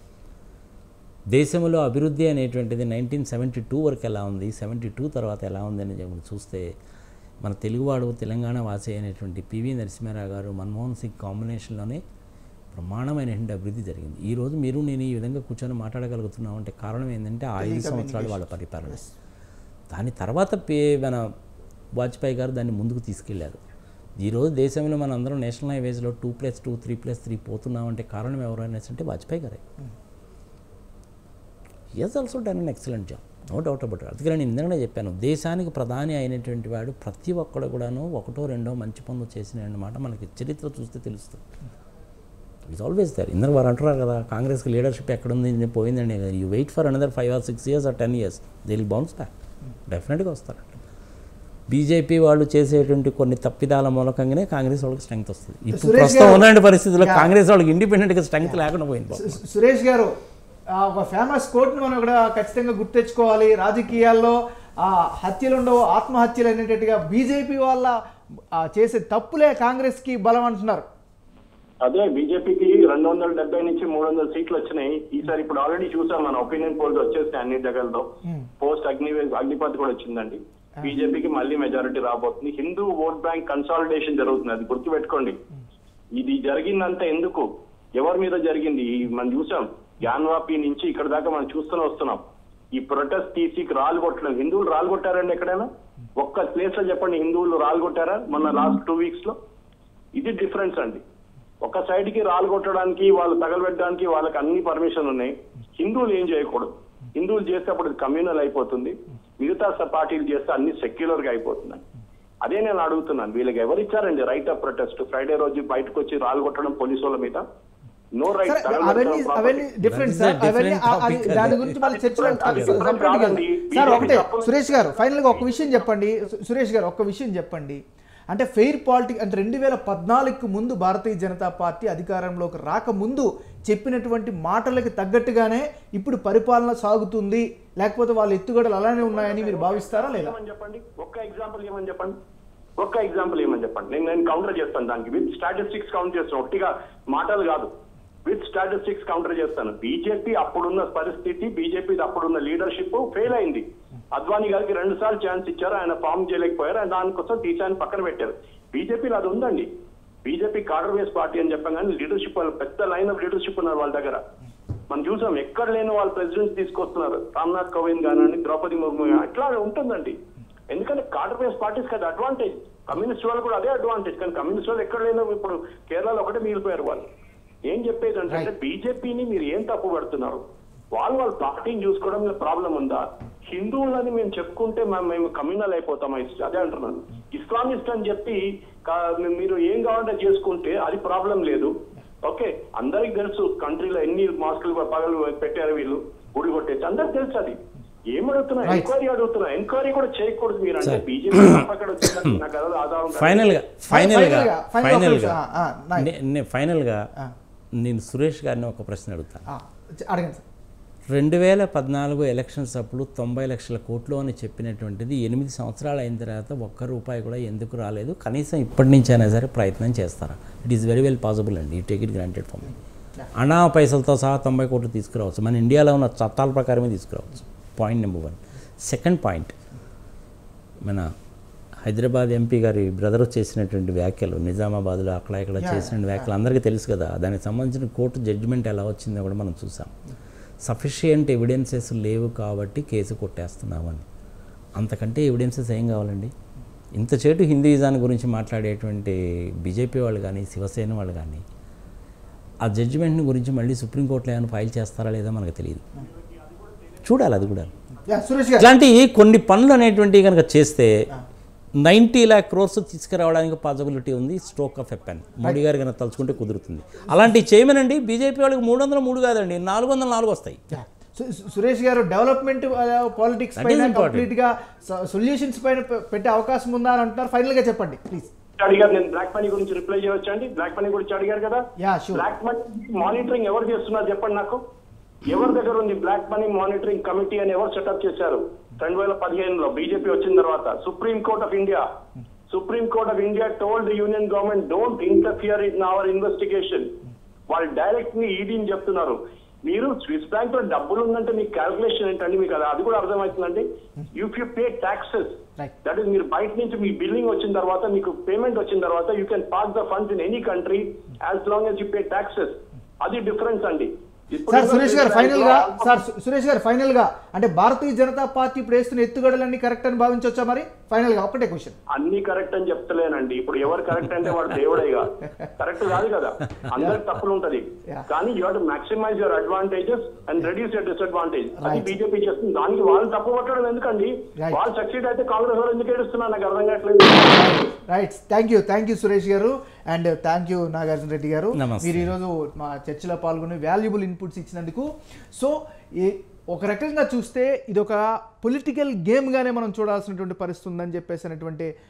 S4: దేశంలో అభివృద్ధి అనేటువంటిది నైన్టీన్ సెవెంటీ టూ వరకు ఎలా ఉంది సెవెంటీ టూ తర్వాత ఎలా ఉంది అని చెప్పి చూస్తే మన తెలుగువాడు తెలంగాణ వాసి అయినటువంటి పివి నరసింహారావు గారు మన్మోహన్ సింగ్ కాంబినేషన్లోనే బ్రహ్మాండమైనటువంటి అభివృద్ధి జరిగింది ఈ రోజు మీరు నేను ఈ విధంగా కూర్చొని మాట్లాడగలుగుతున్నాం అంటే కారణం ఏంటంటే ఆ ఐదు సంవత్సరాలు వాళ్ళ పరిపాలన దాని తర్వాత పే మన వాజ్పేయి గారు దాన్ని ముందుకు తీసుకెళ్లారు ఈరోజు దేశంలో మన అందరం నేషనల్ హైవేస్లో two plus two three plus three పోతున్నామంటే కారణం ఎవరు అనేసి అంటే వాజ్పేయి గారే is also done an excellent job no doubt about అందుకే నేను ఇందరనే చెప్పాను దేశానికి ప్రధాని అయినటువంటి వాడు ప్రతి ఒక్కడు కూడాను ఒకటో రెండో మంచి పనులు చేసిన అన్నమాట మనకి చరిత్ర చూస్తే తెలుస్తుంది ఇట్స్ ఆల్వేస్ దర్ ఇందరు వారు అంటున్నారు కదా కాంగ్రెస్కి లీడర్షిప్ ఎక్కడుంది ఇది పోయిందండి you wait for another five or six years or ten years they will bounce back డెఫినెట్గా వస్తారు బీజేపీ వాళ్ళు చేసేటువంటి కొన్ని తప్పిదాల మూలకంగానే కాంగ్రెస్ వాళ్ళకి స్ట్రెంగ్త్ వస్తుంది ఇప్పుడు
S1: సురేష్
S4: ప్రస్తుతం
S1: గారు-
S4: ఉన్నటువంటి పరిస్థితుల్లో
S1: యా.
S4: కాంగ్రెస్ వాళ్ళకి ఇండిపెండెంట్గా స్ట్రెంగ్త్ లేకుండా పోయింది పాపం.
S1: సు- సురేష్ గారు ఆ, ఒక ఫేమస్ కోట్ని మనం ఇక్కడ ఖచ్చితంగా గుర్తెచ్చుకోవాలి రాజకీయాల్లో ఆ హత్యలు ఉండవు ఆత్మహత్యలు అనేటట్టుగా బీజేపీ వాళ్ళ ఆ, చేసే తప్పులే కాంగ్రెస్కి బలం అంటున్నారు
S3: అదే బీజేపీకి రెండు వందల డెబ్బై నుంచి మూడు వందల సీట్లు వచ్చినాయి ఈసారి ఇప్పుడు ఆల్రెడీ చూసాం మన ఒపీనియన్ పోల్స్ వచ్చేస్తాయి అన్ని దగ్గరలో పోస్ట్ అగ్ని అగ్నిపత్ కూడా వచ్చిందండి బీజేపీకి మళ్ళీ మెజారిటీ రాబోతుంది హిందూ ఓట్ బ్యాంక్ కన్సాలిడేషన్ జరుగుతుంది అది గుర్తుపెట్టుకోండి ఇది జరిగిందంతా ఎందుకు ఎవరి మీద జరిగింది ఈ మనం చూసాం యాన్వాపి నుంచి ఇక్కడ దాకా మనం చూస్తూనే వస్తున్నాం ఈ ప్రొటెస్ట్ తీసి రాళ్ళు కొట్టడం హిందువులు రాళ్ళు కొట్టారండి ఎక్కడైనా ఒక్క ప్లేస్ లో చెప్పండి హిందువులు రాళ్ళు కొట్టారా మొన్న లాస్ట్ టూ వీక్స్ లో ఇది డిఫరెన్స్ అండి ఒక సైడ్ కి రాళ్ళు కొట్టడానికి వాళ్ళు తగలబెట్టడానికి వాళ్ళకి అన్ని పర్మిషన్ ఉన్నాయి హిందువులు ఏం చేయకూడదు హిందువులు చేస్తే అప్పుడు కమ్యూనల్ అయిపోతుంది మిగతా స- పార్టీలు చేస్తే అన్ని సెక్యులర్ గా అయిపోతున్నాయి అదే నేను అడుగుతున్నాను వీళ్ళకి ఎవరు ఇచ్చారండి రైట్ ఆఫ్ ప్రొటెస్ట్ ఫ్రైడే రోజు బయటకు వచ్చి రాళ్ళు కొట్టడం పోలీసు వాళ్ళ మీద నో రైట్
S1: సరే అవన్నీ అవన్నీ different
S4: That is a
S1: sir అవన్నీ
S4: different
S1: ఆ- అది
S4: topic.
S1: దాని గురించి మళ్ళీ చర్చలో
S3: అది different
S1: separate గా
S3: కాదండి.
S1: సార్
S3: BJP
S1: ఒకటే
S3: తప్పులు-
S1: సురేష్ గారు ఫైనల్ గా ఒక విషయం చెప్పండి సు- సురేష్ గారు ఒక్క విషయం చెప్పండి అంటే ఫెయిర్ పాలిటిక్ అంటే రెండు వేల పద్నాలుగుకు ముందు భారతీయ జనతా పార్టీ అధికారంలోకి రాకముందు చెప్పినటువంటి మాటలకి తగ్గట్టుగానే ఇప్పుడు పరిపాలన సాగుతుంది లేకపోతే వాళ్ళ ఎత్తుగడలు అలానే ఉన్నాయని మీరు భావిస్తారా లేదా
S3: ఏమని చెప్పండి ఒక్క ఎగ్జాంపుల్ ఏమని చెప్పండి ఒక్క ఎగ్జాంపుల్ ఏమని చెప్పండి నేను నేను కౌంటర్ చేస్తాను దానికి విత్ స్టాటిస్టిక్స్ కౌంట్ చేస్తాను ఒకటిగా మాటలు కాదు విత్ స్టాటిస్టిక్స్ కౌంటర్ చేస్తాను బీజేపీ అప్పుడున్న పరిస్థితి బీజేపీ అప్పుడున్న లీడర్షిప్ ఫెయిల్ అయింది అద్వానీ గారికి రెండు సార్లు ఛాన్స్ ఇచ్చారు ఆయన ఫామ్ చేయలేకపోయారు ఆయన దానికోసం తీసాన్ని పక్కన పెట్టారు బీజేపీలో అది ఉందండి బీజేపీ కార్డర్ బేస్ పార్టీ అని చెప్పాం కానీ లీడర్షిప్ పెద్ద లైన్ ఆఫ్ లీడర్షిప్ ఉన్నారు వాళ్ళ దగ్గర మనం చూసాం ఎక్కడ లేని వాళ్ళ ప్రెసిడెంట్స్ తీసుకొస్తున్నారు రామ్నాథ్ కోవింద్ కానివ్వండి ద్రౌపది ముర్ము గాని, అట్లా ఉంటుందండి ఎందుకంటే కార్డర్ బేస్ పార్టీస్ కదా అడ్వాంటేజ్ కమ్యూనిస్ట్ వాళ్ళు కూడా అదే అడ్వాంటేజ్ కానీ కమ్యూనిస్ట్ వాళ్ళు ఎక్కడ లేనో ఇప్పుడు కేరళలో ఒకటే మిగిలిపోయారు వాళ్ళు ఏం చెప్పేది అంటే బీజేపీని మీరు ఏం తప్పు పడుతున్నారు వాళ్ళు వాళ్ళ పార్టీని చూసుకోవడం ప్రాబ్లం ఉందా హిందువులని మేము చెప్పుకుంటే మేము మేము కమ్యూనల్ అయిపోతామా ఇస్- అదే అంటున్నాను ఇస్లామిస్ట్ అని చెప్పి కా- మీరు ఏం కావాలంటే చేసుకుంటే అది ప్రాబ్లం లేదు ఓకే అందరికి తెలుసు కంట్రీలో ఎన్ని మాస్కులు పగలు పెట్టారు వీళ్ళు గుడి కొట్టేసి అందరికి తెలుసు అది ఏం అడుగుతున్నా
S1: Right.
S3: ఎంక్వైరీ అడుగుతున్నా ఎంక్వైరీ కూడా చేయకూడదు మీరు అంటే
S4: Sir.
S3: బీజేపీ అక్కడ వచ్చిందని నాకు అదే ఆధారం కాదు.
S4: ఫైనల్గా ఫైనల్గా
S1: Final గా, final గా
S4: ఫైనల్గా
S1: ఒక- ఆ, ఆ,
S4: నే- నే- ఫైనల్గా
S1: ఆ.
S4: నేను సురేష్ గారిని ఒక ప్రశ్న అడుగుతాను
S1: ఆ, అడగండి సార్
S4: రెండు వేల పద్నాలుగు ఎలక్షన్స్ అప్పుడు తొంభై లక్షల కోట్లు అని చెప్పినటువంటిది ఎనిమిది సంవత్సరాలు అయిన తర్వాత ఒక్క రూపాయి కూడా ఎందుకు రాలేదు కనీసం ఇప్పటి నుంచి అయినా సరే ప్రయత్నం చేస్తారా it is very well possible అండి you take it granted for me అనా పైసలతో సహా తొంభై కోట్లు తీసుకురావచ్చు మన ఇండియాలో ఉన్న చట్టాల ప్రకారమే తీసుకురావచ్చు point number one second point మన హైదరాబాద్ ఎంపీ గారి బ్రదర్ చేసినటువంటి వ్యాఖ్యలు నిజామాబాద్లో అక్కడ ఇక్కడ
S1: Yeah,
S4: చేసిన వ్యాఖ్యలు అందరికీ తెలుసు కదా దానికి సంబంధించిన కోర్టు జడ్జిమెంట్ ఎలా వచ్చిందో కూడా మనం చూసాం సఫిషియంట్ ఎవిడెన్సెస్ లేవు కాబట్టి కేసు కొట్టేస్తున్నామని అంతకంటే ఎవిడెన్సెస్ ఏం కావాలండి ఇంత చేటు హిందూయిజాన్ని గురించి మాట్లాడేటువంటి బీజేపీ వాళ్ళు కానీ శివసేన వాళ్ళు కానీ ఆ జడ్జిమెంట్ని గురించి మళ్ళీ సుప్రీంకోర్టులో ఏమైనా ఫైల్ చేస్తారా లేదా మనకు తెలియదు చూడాలి అది కూడా
S1: యా, సురేష్ గారు
S4: ఇట్లాంటి కొన్ని పనులు అనేటువంటివి కనుక చేస్తే నైంటీ ల్యాక్ క్రోర్స్ తీసుకురావడానికి పాసిబిలిటీ ఉంది stroke of a pen Modi garu కనుక తలుచుకుంటే కుదురుతుంది అలాంటివి చేయమనండి బీజేపీ వాళ్ళకి మూడు వందల మూడు కాదండి నాలుగు వందల నాలుగు వస్తాయి
S1: యా. సు- సు- Suresh garu development politics
S4: That is
S1: పైన
S4: important.
S1: కంప్లీట్ గా సొల్యూషన్స్ పైన పె- పెట్టే అవకాశం ఉందా అని అంటున్నారు ఫైనల్ గా చెప్పండి ప్లీజ్
S3: అడిగారు నేను బ్లాక్ మనీ గురించి రిప్లై చేయవచ్చా అండి బ్లాక్ మనీ గురించి అడిగారు కదా
S1: yeah sure
S3: black money monitoring ఎవరు చేస్తున్నారు చెప్పండి నాకు ఎవరి దగ్గర ఉంది బ్లాక్ మనీ మానిటరింగ్ కమిటీ అని ఎవరు సెటప్ చేశారు రెండు వేల పదిహేనులో బీజేపీ వచ్చిన తర్వాత supreme court of India supreme court of India told union government don't interfere in our investigation వాళ్ళు డైరెక్ట్ ని ఈడీని చెప్తున్నారు మీరు స్విస్ బ్యాంక్ లో డబ్బులు ఉందంటే మీకు క్యాల్కులేషన్ ఏంటండి మీకు అది అది కూడా అర్థమవుతుందండి if you pay taxes
S1: Right.
S3: That is మీరు బయట నుంచి మీ బిల్లింగ్ వచ్చిన తర్వాత మీకు పేమెంట్ వచ్చిన తర్వాత you can pass the funds in any country as long as you pay taxes అది డిఫరెన్స్ అండి ఇప్పుడు
S1: సార్ సురేష్ గారు ఫైనల్ గా
S3: almost-
S1: సార్ సు- సురేష్ గారు ఫైనల్ గా అంటే భారతీయ జనతా పార్టీ ఇప్పుడు వేస్తున్న ఎత్తుగడలన్నీ కరెక్ట్ అని భావించవచ్చా మరి ఫైనల్ గా ఒకటే క్వశ్చన్
S3: అన్ని కరెక్ట్ అని చెప్తలేనండి ఇప్పుడు ఎవరు కరెక్ట్ అంటే వాడు దేవుడేగా కరెక్ట్ కాదు కదా అందరికి తప్పులు ఉంటది
S1: Yeah.
S3: కానీ you to maximize your advantages and reduce your disadvantage అది
S1: Right.
S3: బీజేపీ చేస్తుంది దానికి వాళ్ళు తప్పు పట్టడం ఎందుకండి
S1: Right.
S3: వాళ్ళు సక్సీడ్ అయితే కాంగ్రెస్ వాళ్ళు ఎందుకు ఏడుస్తున్నారు నాకు అర్థం కావట్లేదు
S1: right thank you thank you Suresh garu and thank you Nagarjuna Reddy garu
S4: నమస్తే.
S1: మీరు ఈరోజు మా చర్చలో పాల్గొని వాల్యుబుల్ ఇన్పుట్స్ ఇచ్చినందుకు సో ఈ ఒక రకంగా చూస్తే ఇది ఒక పొలిటికల్ గేమ్గానే మనం చూడాల్సినటువంటి పరిస్థితి ఉందని చెప్పేసినటువంటి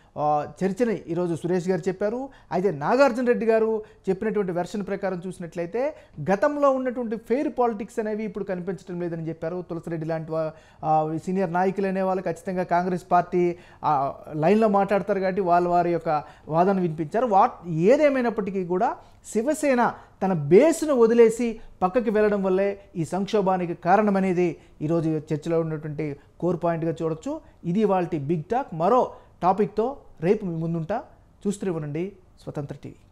S1: ఆ, చర్చని ఈరోజు సురేష్ గారు చెప్పారు అయితే నాగార్జున రెడ్డి గారు చెప్పినటువంటి వెర్షన్ ప్రకారం చూసినట్లయితే గతంలో ఉన్నటువంటి ఫెయిర్ పాలిటిక్స్ అనేవి ఇప్పుడు కనిపించడం లేదని చెప్పారు తులసిరెడ్డి లాంటి వా- ఆ, సీనియర్ నాయకులు అనే వాళ్ళు ఖచ్చితంగా కాంగ్రెస్ పార్టీ ఆ, లైన్లో మాట్లాడతారు కాబట్టి వాళ్ళు వారి యొక్క వాదన వినిపించారు వా ఏదేమైనప్పటికీ కూడా శివసేన తన బేస్ను వదిలేసి పక్కకి వెళ్ళడం వల్లే ఈ సంక్షోభానికి కారణమనేది ఈరోజు చర్చలో ఉన్నటువంటి కోర్ పాయింట్గా చూడొచ్చు ఇది వాళ్ళ బిగ్ టాక్ మరో టాపిక్తో రేపు మీ ముందుంటా చూస్తూనే ఉండండి స్వతంత్ర టీవీ